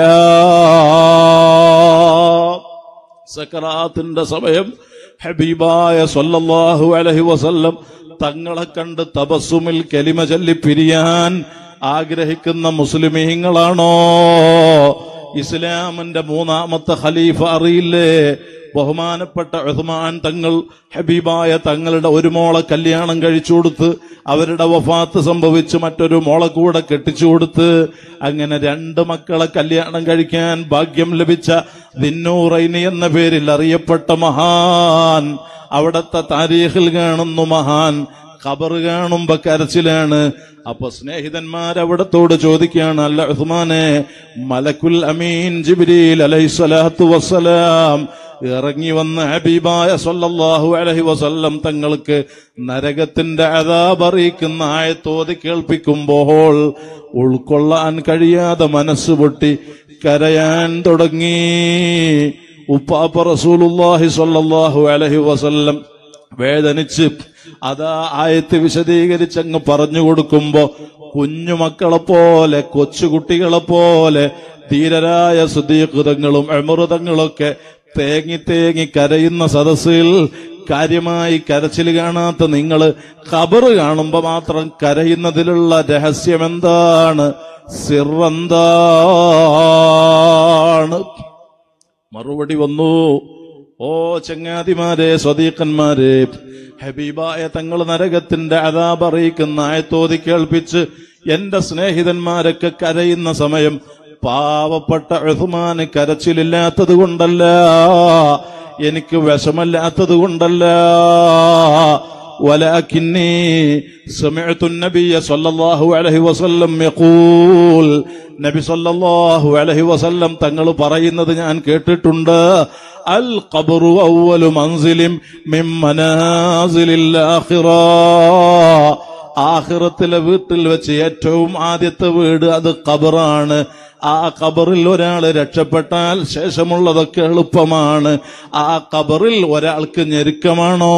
സക്കറാത്തിന്റെ സമയം ഹബീബായ സല്ലല്ലാഹു അലൈഹി വസല്ലം തങ്ങളെ കണ്ട് തപസ്സുമിൽ കലിമ ചൊല്ലി പിരിയാൻ ആഗ്രഹിക്കുന്ന മുസ്ലിമീങ്ങളാണോ ഇസ്ലാമിന്റെ മൂന്നാമത്തെ ഖലീഫ അറിയില്ലേ ബഹുമാനപ്പെട്ട ഉസ്മാൻ തങ്ങൾ ഹബീബായ തങ്ങളുടെ ഒരു മോളെ കല്യാണം കഴിച്ചു കൊടുത്ത് അവരുടെ വഫാത്ത് സംഭവിച്ച് മറ്റൊരു മോളെ കൂടെ കെട്ടിച്ചു കൊടുത്ത് അങ്ങനെ രണ്ട് മക്കളെ കല്യാണം കഴിക്കാൻ ഭാഗ്യം ലഭിച്ച ദിന്നൂറൈനി എന്ന പേരിൽ അറിയപ്പെട്ട മഹാൻ അവിടത്തെ താരീഖിൽ കാണുന്നു മഹാൻ ഖബർ കാണുമ്പോ കരച്ചിലാണ് അപ്പൊ സ്നേഹിതന്മാർ അവിടത്തോട് ചോദിക്കുകയാണ് അല്ല ഉസ്മാനെ മലക്കുൽ അമീൻ ജിബ്രീൽ അലൈഹിസ്സലാത്തു വസ്സലാം ഇറങ്ങി വന്ന ഹബീബായ സല്ലല്ലാഹു അലൈഹി വസല്ലം തങ്ങൾക്ക് നരകത്തിന്റെ അതാബ് അറിയിക്കുന്ന ആയത്തോതി കേൾപ്പിക്കുമ്പോൾ ഉൾക്കൊള്ളാൻ കഴിയാതെ മനസ്സ് പൊട്ടി കരയാൻ തുടങ്ങി ഉപ്പാപ്പ റസൂലുള്ളാഹി സ്വല്ലല്ലാഹു അലൈഹി വസല്ലം വേദനിച്ച് അതാ ആയത്ത് വിശദീകരിച്ച് അങ്ങ് പറഞ്ഞു കൊടുക്കുമ്പോ കുഞ്ഞുമക്കളെ പോലെ കൊച്ചുകുട്ടികളെ പോലെ ധീരരായ സുദീകൃതങ്ങളും അമൃതങ്ങളൊക്കെ തേങ്ങി തേങ്ങി കരയുന്ന സദസ്സിൽ കാര്യമായി കരച്ചിൽ കാണാത്ത നിങ്ങൾ ഖബറ് കാണുമ്പോ മാത്രം കരയുന്നതിലുള്ള രഹസ്യം എന്താണ് സിറന്താണ് മറുപടി വന്നു ഓ ചങ്ങാതിമാരെ സ്വദീഖന്മാരെ ഹബീബായ തങ്ങൾ നരകത്തിന്റെ അതാബ് അറിയിക്കുന്ന ആയത്തോതി കേൾപ്പിച്ച് എന്റെ സ്നേഹിതന്മാരൊക്കെ കരയുന്ന സമയം പാവപ്പെട്ട എഴുതുമാന് കരച്ചിലില്ലാത്തത് കൊണ്ടല്ല എനിക്ക് വിഷമല്ലാത്തത് കൊണ്ടല്ല ولكني سمعت النبي صلى الله عليه وسلم يقول നബി സല്ലല്ലാഹു അലൈഹി വസല്ലം തങ്ങൾ പറയുന്നത് ഞാൻ കേട്ടിട്ടുണ്ട് അൽ ഖബറു അവ്വലു മൻസിലിം മിൻ മനാസിലിൽ ആഖിറ ആഖിറത്തിലെ വീട്ടിൽ വെച്ച് ഏറ്റവും ആദ്യത്തെ വീട് അത് ഖബറാണ് ആ ഖബറിൽ ഒരാൾ രക്ഷപ്പെട്ടാൽ ശേഷമുള്ളതൊക്കെ എളുപ്പമാണ് ആ ഖബറിൽ ഒരാൾക്ക് ഞെരുക്കമാണോ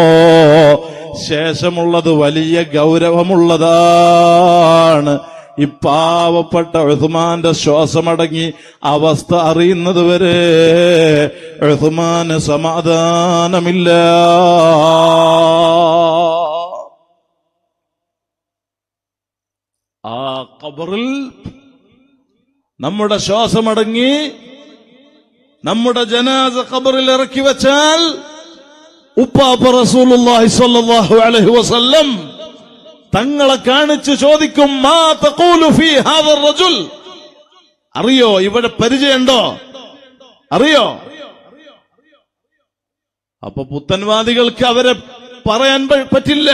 ശേഷമുള്ളത് വലിയ ഗൗരവമുള്ളതാണ് ഈ പാവപ്പെട്ട ഉസ്മാന്റെ ശ്വാസമടങ്ങി അവസ്ഥ അറിയുന്നത് വരെ ഉസ്മാന് സമാധാനമില്ല ആ ഖബറിൽ നമ്മുടെ ശ്വാസമടങ്ങി നമ്മുടെ ജനാസ ഖബറിൽ ഇറക്കി വെച്ചാൽ ഉപ്പാപ്പ റസൂലുള്ളാഹി സ്വല്ലല്ലാഹു അലൈഹി വസല്ലം തങ്ങളെ കാണിച്ച് ചോദിക്കും മാ തഖൂലു ഫീ ഹാദ റജുൽ അറിയോ ഇവിടെ പരിചയമുണ്ടോ അറിയോ അപ്പൊ പുത്തൻവാദികൾക്ക് അവരെ പറയാൻ പ- പറ്റില്ല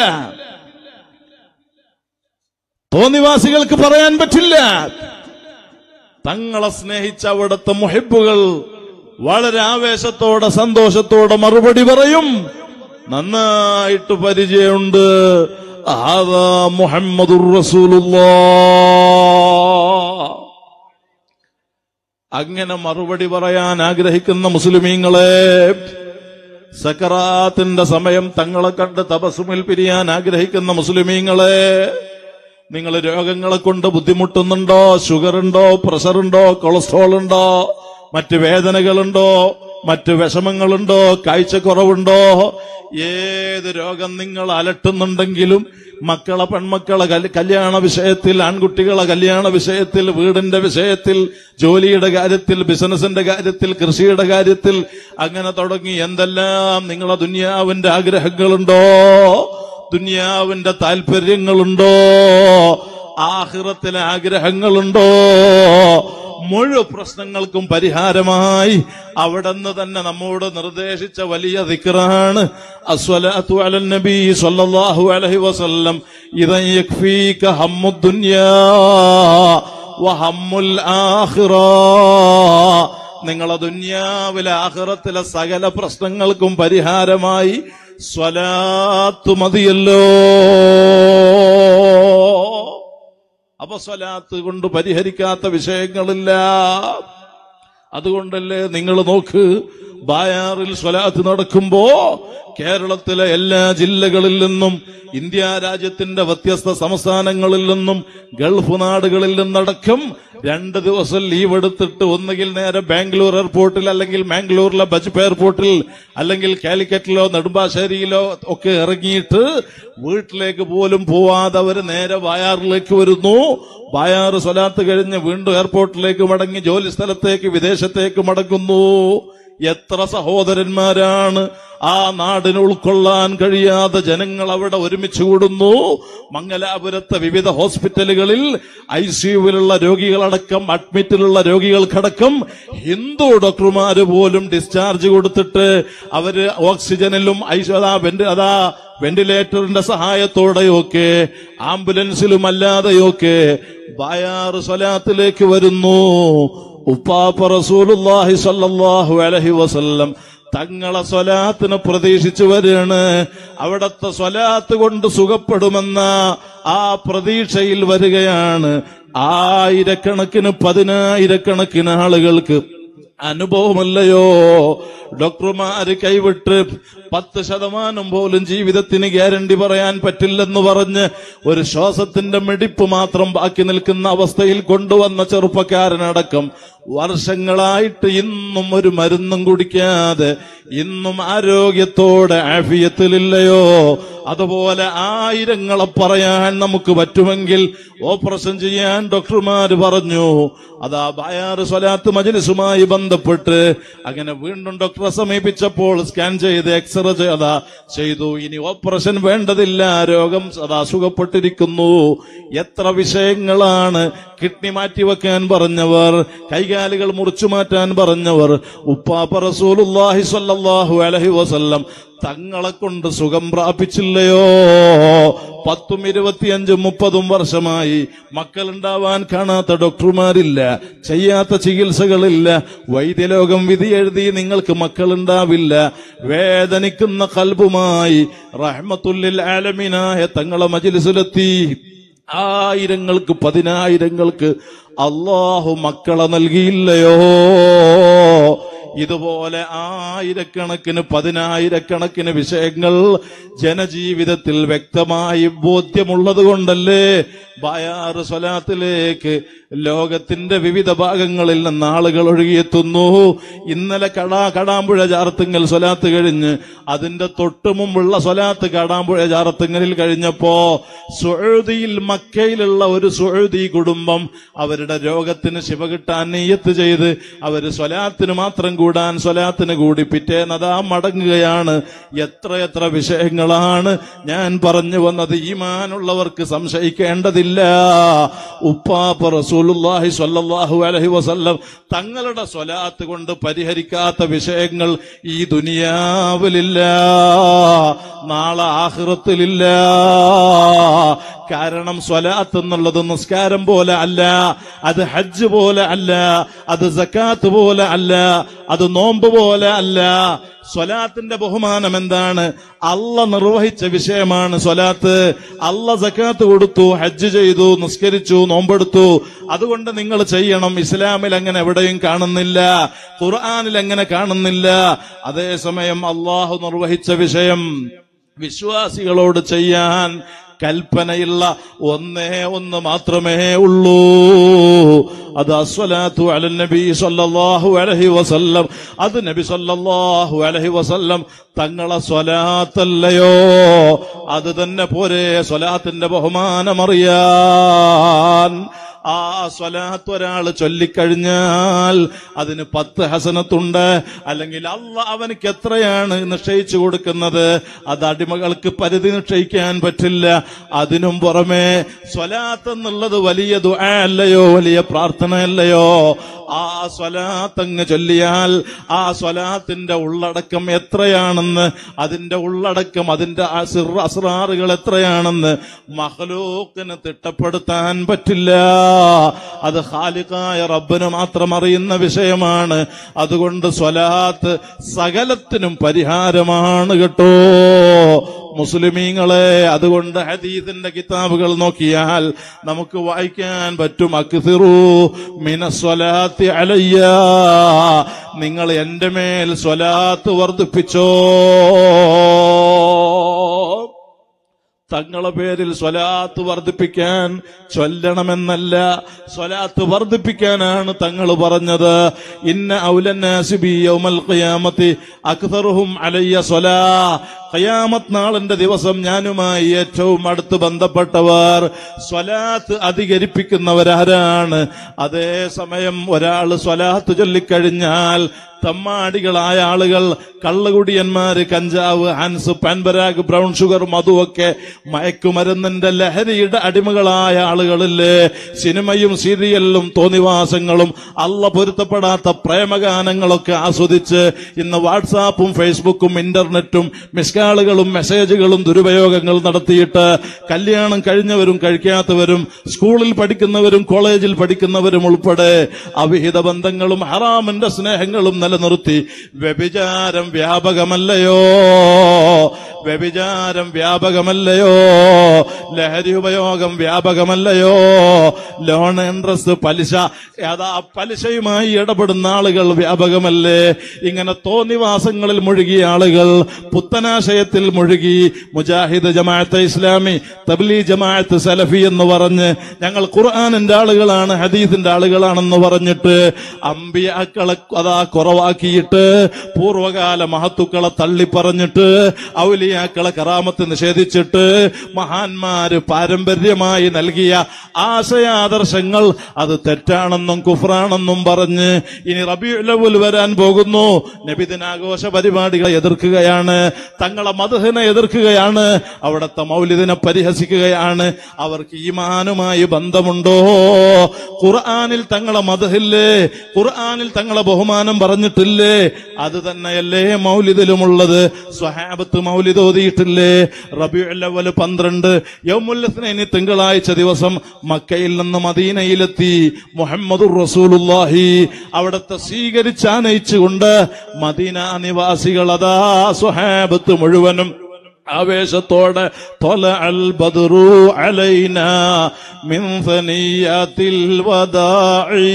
തോന്നിവാസികൾക്ക് പറയാൻ പറ്റില്ല തങ്ങളെ സ്നേഹിച്ച അവിടുത്തെ മുഹിബുകൾ വളരെ ആവേശത്തോടെ സന്തോഷത്തോടെ മറുപടി പറയും നന്നായിട്ട് പരിചയമുണ്ട് ആദാ മുഹമ്മദുർ റസൂലുള്ളാ അങ്ങനെ മറുപടി പറയാൻ ആഗ്രഹിക്കുന്ന മുസ്ലിമീങ്ങളെ സക്കറാത്തിന്റെ സമയം തങ്ങളെ കണ്ട് തപസ്സുമിൽ പിരിയാൻ ആഗ്രഹിക്കുന്ന മുസ്ലിമീങ്ങളെ നിങ്ങൾ രോഗങ്ങളെ കൊണ്ട് ബുദ്ധിമുട്ടുന്നുണ്ടോ ഷുഗർ ഉണ്ടോ പ്രഷർ ഉണ്ടോ കൊളസ്ട്രോൾ ഉണ്ടോ മറ്റ് വേദനകളുണ്ടോ മറ്റ് വിഷമങ്ങളുണ്ടോ കാഴ്ചക്കുറവുണ്ടോ ഏത് രോഗം നിങ്ങൾ അലട്ടുന്നുണ്ടെങ്കിലും മക്കളെ പെൺമക്കളെ കല്- കല്യാണ വിഷയത്തിൽ ആൺകുട്ടികളെ കല്യാണ വിഷയത്തിൽ വീടിന്റെ വിഷയത്തിൽ ജോലിയുടെ കാര്യത്തിൽ ബിസിനസിന്റെ കാര്യത്തിൽ കൃഷിയുടെ കാര്യത്തിൽ അങ്ങനെ തുടങ്ങി എന്തെല്ലാം നിങ്ങളെ ദുനിയാവിന്റെ ആഗ്രഹങ്ങളുണ്ടോ ദുനിയാവിന്റെ താല്പര്യങ്ങളുണ്ടോ ആഹ്റത്തിലെ ആഗ്രഹങ്ങളുണ്ടോ മുഴു പ്രശ്നങ്ങൾക്കും പരിഹാരമായി അവിടുന്ന് തന്നെ നമ്മോട് നിർദ്ദേശിച്ച വലിയ ദിക്റാണ് അസ്വലാത്തു അലൻ നബി സല്ലല്ലാഹു അലൈഹി വസല്ലം ഇദൻ യക്ഫീക ഹമ്മുദ് ദുനിയാ വഹമ്മുൽ ആഖിറ നിങ്ങളെ ദുന്യാവിലെ ആഖിറത്തിലെ സകല പ്രശ്നങ്ങൾക്കും പരിഹാരമായി സ്വലാത്ത് മതിയല്ലോ അപ്പൊ സ്വലാത്ത് കൊണ്ട് പരിഹരിക്കാത്ത വിഷയങ്ങളില്ല അതുകൊണ്ടല്ലേ നിങ്ങൾ നോക്ക് ബായാറിൽ സ്വലാത്ത് നടക്കുമ്പോ കേരളത്തിലെ എല്ലാ ജില്ലകളിൽ നിന്നും ഇന്ത്യ രാജ്യത്തിന്റെ വ്യത്യസ്ത സംസ്ഥാനങ്ങളിൽ നിന്നും ഗൾഫ് നാടുകളിൽ നിന്നടക്കം രണ്ട് ദിവസം ലീവ് എടുത്തിട്ട് ഒന്നുകിൽ നേരെ ബാംഗ്ലൂർ എയർപോർട്ടിൽ അല്ലെങ്കിൽ മാംഗ്ലൂരിലെ ബജ്പ് എയർപോർട്ടിൽ അല്ലെങ്കിൽ കാലിക്കറ്റിലോ നെടുമ്പാശ്ശേരിയിലോ ഒക്കെ ഇറങ്ങിയിട്ട് വീട്ടിലേക്ക് പോലും പോവാതെ അവർ നേരെ വായാറിലേക്ക് വരുന്നു ബായാറ് സ്വലാത്ത് കഴിഞ്ഞ് വീണ്ടും എയർപോർട്ടിലേക്ക് മടങ്ങി ജോലി സ്ഥലത്തേക്ക് വിദേശത്തേക്ക് മടങ്ങുന്നു എത്ര സഹോദരന്മാരാണ് ആ നാടിന് ഉൾക്കൊള്ളാൻ കഴിയാതെ ജനങ്ങൾ അവിടെ ഒരുമിച്ച് കൂടുന്നു മംഗലാപുരത്തെ വിവിധ ഹോസ്പിറ്റലുകളിൽ ഐ സിയുവിലുള്ള രോഗികളടക്കം അഡ്മിറ്റിലുള്ള രോഗികൾക്കടക്കം ഹിന്ദു ഡോക്ടർമാര് പോലും ഡിസ്ചാർജ് കൊടുത്തിട്ട് അവര് ഓക്സിജനിലും ഐസ് അതാ വെന്റി അതാ വെന്റിലേറ്ററിന്റെ സഹായത്തോടെയൊക്കെ ആംബുലൻസിലും അല്ലാതെയൊക്കെ ബായാറ് സ്വലാത്തിലേക്ക് വരുന്നു ഉപ്പാപ്പ റസൂലുള്ളാഹി സ്വല്ലല്ലാഹു അലൈഹി വസല്ലം തങ്ങളെ സ്വലാത്തിന് പ്രതീക്ഷിച്ചു വരികയാണ് അവിടത്തെ സ്വലാത്ത് കൊണ്ട് സുഖപ്പെടുമെന്ന ആ പ്രതീക്ഷയിൽ വരികയാണ് ആയിരക്കണക്കിന് പതിനായിരക്കണക്കിന് ആളുകൾക്ക് അനുഭവമല്ലയോ ഡോക്ടർമാര് കൈവിട്ട് പത്ത് ശതമാനം പോലും ജീവിതത്തിന് ഗ്യാരണ്ടി പറയാൻ പറ്റില്ലെന്ന് പറഞ്ഞ് ഒരു ശ്വാസത്തിന്റെ മിടിപ്പ് മാത്രം ബാക്കി നിൽക്കുന്ന അവസ്ഥയിൽ കൊണ്ടുവന്ന ചെറുപ്പക്കാരനടക്കം വർഷങ്ങളായിട്ട് ഇന്നും ഒരു മരുന്നും കുടിക്കാതെ ഇന്നും ആരോഗ്യത്തോടെ ആഫിയത്തിലില്ലയോ അതുപോലെ ആയിരങ്ങളെ പറയാൻ നമുക്ക് പറ്റുമെങ്കിൽ ഓപ്പറേഷൻ ചെയ്യാൻ ഡോക്ടർമാര് പറഞ്ഞു അതാ ബയാറ് സ്വലാത്ത് മജ്ലിസുമായി ബന്ധപ്പെട്ട് അങ്ങനെ വീണ്ടും ഡോക്ടറെ സമീപിച്ചപ്പോൾ സ്കാൻ ചെയ്ത് എക്സ്റേ അതാ ചെയ്തു ഇനി ഓപ്പറേഷൻ വേണ്ടതില്ല രോഗം അതാ സുഖപ്പെട്ടിരിക്കുന്നു എത്ര വിഷയങ്ങളാണ് കിഡ്നി മാറ്റിവെക്കാൻ പറഞ്ഞവർ കൈകാലുകൾ മുറിച്ചു മാറ്റാൻ പറഞ്ഞവർ ഉപ്പാപ്പ റസൂലുള്ളാഹി സ്വല്ലല്ലാഹു അലൈഹി വസല്ലം തങ്ങളെ കൊണ്ട് സുഖം പ്രാപിച്ചില്ലയോ പത്തും ഇരുപത്തിയഞ്ചും മുപ്പതും വർഷമായി മക്കളുണ്ടാവാൻ കാണാത്ത ഡോക്ടർമാരില്ല ചെയ്യാത്ത ചികിത്സകളില്ല വൈദ്യലോകം വിധി എഴുതി നിങ്ങൾക്ക് മക്കളുണ്ടാവില്ല വേദനിക്കുന്ന കൽബുമായി റഹ്മത്തുല്ലിൽ ആലമിനായ തങ്ങളെ മജിലിസിലെത്തി ആയിരങ്ങൾക്ക് പതിനായിരങ്ങൾക്ക് അള്ളാഹു മക്കളെ നൽകിയില്ലയോ ഇതുപോലെ ആയിരക്കണക്കിന് പതിനായിരക്കണക്കിന് വിഷയങ്ങൾ ജനജീവിതത്തിൽ വ്യക്തമായി ബോധ്യമുള്ളത് കൊണ്ടല്ലേ ബയാറ് സ്വലാത്തിലേക്ക് ലോകത്തിന്റെ വിവിധ ഭാഗങ്ങളിൽ നിന്ന് ആളുകൾ ഒഴുകിയെത്തുന്നു ഇന്നലെ കടാ കടാമ്പുഴ ചാർത്തുങ്ങൽ സ്വലാത്ത് കഴിഞ്ഞ് അതിന്റെ തൊട്ടു മുമ്പുള്ള സ്വലാത്ത് കാടാമ്പുഴ ചാർത്തുങ്ങലിൽ കഴിഞ്ഞപ്പോ സുഴുതിയിൽ മക്കയിലുള്ള ഒരു സുഴുതി കുടുംബം അവരുടെ രോഗത്തിന് ശിവ കിട്ടാൻ നെയ്യത്ത് ചെയ്ത് അവര് സ്വലാത്തിന് മാത്രം കൂടാൻ സ്വലാത്തിന് കൂടി പിറ്റേന്നതാ മടങ്ങുകയാണ് എത്രയെത്ര വിഷയങ്ങളാണ് ഞാൻ പറഞ്ഞു വന്നത് ഈമാനുള്ളവർക്ക് സംശയിക്കേണ്ടതില്ല ഉപ്പാപ്പ റസൂലുള്ളാഹി സ്വല്ലല്ലാഹു അലൈഹി വസല്ലം തങ്ങളുടെ സ്വലാത്ത് കൊണ്ട് പരിഹരിക്കാത്ത വിഷയങ്ങൾ ഈ ദുനിയാവിലില്ല നാളെ ആഹ്റത്തിലില്ല കാരണം സ്വലാത്ത് എന്നുള്ളത് നിസ്കാരം പോലെ അല്ല അത് ഹജ്ജ് പോലെ അല്ല അത് സക്കാത്ത് പോലെ അല്ല അത് നോമ്പ് പോലെ അല്ല സ്വലാത്തിന്റെ ബഹുമാനം എന്താണ് അല്ല നിർവഹിച്ച വിഷയമാണ് സ്വലാത്ത് അല്ല സക്കാത്ത് കൊടുത്തു ഹജ്ജ് ചെയ്തു നിസ്കരിച്ചു നോമ്പെടുത്തു അതുകൊണ്ട് നിങ്ങൾ ചെയ്യണം ഇസ്ലാമിൽ അങ്ങനെ എവിടെയും കാണുന്നില്ല ഖുർആാനിൽ അങ്ങനെ കാണുന്നില്ല അതേസമയം അള്ളാഹു നിർവഹിച്ച വിഷയം വിശ്വാസികളോട് ചെയ്യാൻ കൽപ്പനയുള്ള ഒന്നേ ഒന്ന് മാത്രമേ ഉള്ളൂ അത് അസ്വലാത്തു അല നബി സല്ലല്ലാഹു അലൈഹി വസല്ലം അത് നബി സല്ലല്ലാഹു അലൈഹി വസല്ലം തങ്ങളെ സ്വലാത്തല്ലയോ അത് തന്നെ പോരെ സ്വലാത്തിന്റെ ബഹുമാനമറിയാൻ ആ സ്വലാത്ത് ഒരാൾ ചൊല്ലിക്കഴിഞ്ഞാൽ അതിന് പത്ത് ഹസനത്തുണ്ട് അല്ലെങ്കിൽ അല്ല അവനക്ക് എത്രയാണ് നിശ്ചയിച്ചു കൊടുക്കുന്നത് അത് അടിമകൾക്ക് പരിധി നിശ്ചയിക്കാൻ പറ്റില്ല അതിനും പുറമെ സ്വലാത്ത് എന്നുള്ളത് വലിയ ദുആ അല്ലയോ വലിയ പ്രാർത്ഥനയല്ലയോ ആ സ്വലാത്തങ്ങ് ചൊല്ലിയാൽ ആ സ്വലാത്തിന്റെ ഉള്ളടക്കം എത്രയാണെന്ന് അതിന്റെ ഉള്ളടക്കം അതിന്റെ അസിർ അസ്രാറുകൾ എത്രയാണെന്ന് മഹലൂക്കിന് തിട്ടപ്പെടുത്താൻ പറ്റില്ല അത് ഖാലിഖായ റബ്ബിന് മാത്രം അറിയുന്ന വിഷയമാണ് അതുകൊണ്ട് സ്വലാത്ത് സകലത്തിനും പരിഹാരമാണ് കേട്ടോ മുസ്ലിമീങ്ങളെ അതുകൊണ്ട് ഹദീസിന്റെ കിതാബുകൾ നോക്കിയാൽ നമുക്ക് വായിക്കാൻ പറ്റും അക്സിറു മിനസ്വലാത്തി അലയ്യ നിങ്ങൾ എന്റെ മേൽ സ്വലാത്ത് വർദ്ധിപ്പിച്ചോ തങ്ങളെ പേരിൽ സ്വലാത്ത് വർദ്ധിപ്പിക്കാൻ ചൊല്ലണമെന്നല്ല സ്വലാത്ത് വർദ്ധിപ്പിക്കാനാണ് തങ്ങൾ പറഞ്ഞത് ഇന്ന ഔലന്നാസിബി യൗമൽ ഖിയാമത്തി അക്തറുഹും അലയ്യ സ്വലാ ഖിയാമത്ത് നാളിന്റെ ദിവസം ഞാനുമായി ഏറ്റവും അടുത്ത് ബന്ധപ്പെട്ടവർ സ്വലാത്ത് അധികരിപ്പിക്കുന്നവരാരാണ് അതേസമയം ഒരാൾ സ്വലാത്ത് ചൊല്ലിക്കഴിഞ്ഞാൽ തമ്മാടികളായ ആളുകൾ കള്ളുകുടിയന്മാര് കഞ്ചാവ് ഹാൻസ് പാൻപരാഗ് ബ്രൗൺ ഷുഗർ മധുവൊക്കെ മയക്കുമരുന്നിന്റെ ലഹരിയുടെ അടിമകളായ ആളുകളില്ലേ സിനിമയും സീരിയലും തോന്നിവാസങ്ങളും അല്ല പൊരുത്തപ്പെടാത്ത പ്രേമഗാനങ്ങളൊക്കെ ആസ്വദിച്ച് ഇന്ന് വാട്സാപ്പും ഫേസ്ബുക്കും ഇന്റർനെറ്റും മിസ്കാളുകളും മെസ്സേജുകളും ദുരുപയോഗങ്ങൾ നടത്തിയിട്ട് കല്യാണം കഴിഞ്ഞവരും കഴിക്കാത്തവരും സ്കൂളിൽ പഠിക്കുന്നവരും കോളേജിൽ പഠിക്കുന്നവരും ഉൾപ്പെടെ അവിഹിത ബന്ധങ്ങളും ഹറാമിന്റെ സ്നേഹങ്ങളും നിലനിർത്തി വ്യഭിചാരം വ്യാപകമല്ലയോ വ്യഭിചാരം വ്യാപകമല്ലയോ ലഹരി ഉപയോഗം വ്യാപകമല്ലയോ ലോൺ ഇൻട്രസ്റ്റ് പലിശ അതാ പലിശയുമായി ഇടപെടുന്ന ആളുകൾ വ്യാപകമല്ലേ ഇങ്ങനെ തോന്നിവാസങ്ങളിൽ മുഴുകിയ ആളുകൾ പുത്തനാശയത്തിൽ മുഴുകി മുജാഹിദ് ജമാഅത്ത് ഇസ്ലാമി തബ്ലീ ജമാഅത്ത് സലഫി എന്ന് പറഞ്ഞ് ഞങ്ങൾ ഖുർആാനിന്റെ ആളുകളാണ് ഹദീസിന്റെ ആളുകളാണെന്ന് പറഞ്ഞിട്ട് അമ്പിയാക്കളെ അതാ കുറവാക്കിയിട്ട് പൂർവകാല മഹത്തുക്കളെ തള്ളി പറഞ്ഞിട്ട് ഔലിയാക്കളെ കറാമത്ത് നിഷേധിച്ചിട്ട് മഹാന്മാര് പാരമ്പര്യമായി നൽകിയ ആശയാദർശങ്ങൾ അത് തെറ്റാണെന്നും കുഫറാണെന്നും പറഞ്ഞ് ഇനി റബിയുലവുൽ വരാൻ പോകുന്നു നബിദിനാഘോഷ പരിപാടികളെ എതിർക്കുകയാണ് തങ്ങളെ മധുഹിനെ എതിർക്കുകയാണ് അവിടുത്തെ മൗലിദിനെ പരിഹസിക്കുകയാണ് അവർക്ക് ഈമാനുമായി ബന്ധമുണ്ടോ ഖുർആാനിൽ തങ്ങളെ മധുഹില്ലേ ഖുർആാനിൽ തങ്ങളെ ബഹുമാനം പറഞ്ഞിട്ടില്ലേ അത് തന്നെയല്ലേ മൗലിദിലുമുള്ളത് സ്വഹാബത്ത് മൗലിദ് ഓതിയിട്ടില്ലേ റബിയുല്ലവല് പന്ത്രണ്ട് യൗമുല്ലസ്നൈനി തിങ്കളാഴ്ച ദിവസം മക്കയിൽ നിന്ന് മദീനയിലെത്തി മുഹമ്മദുർ റസൂലുള്ളാഹി അവിടത്തെ സ്വീകരിച്ചാനയിച്ചുകൊണ്ട് മദീന നിവാസികൾ അതാ സ്വഹാബത്ത് മുഴുവനും ആവേശത്തോടെ തൊല അൽ ബദറു അലൈന മിൻ സനിയാത്തിൽ വദാഇ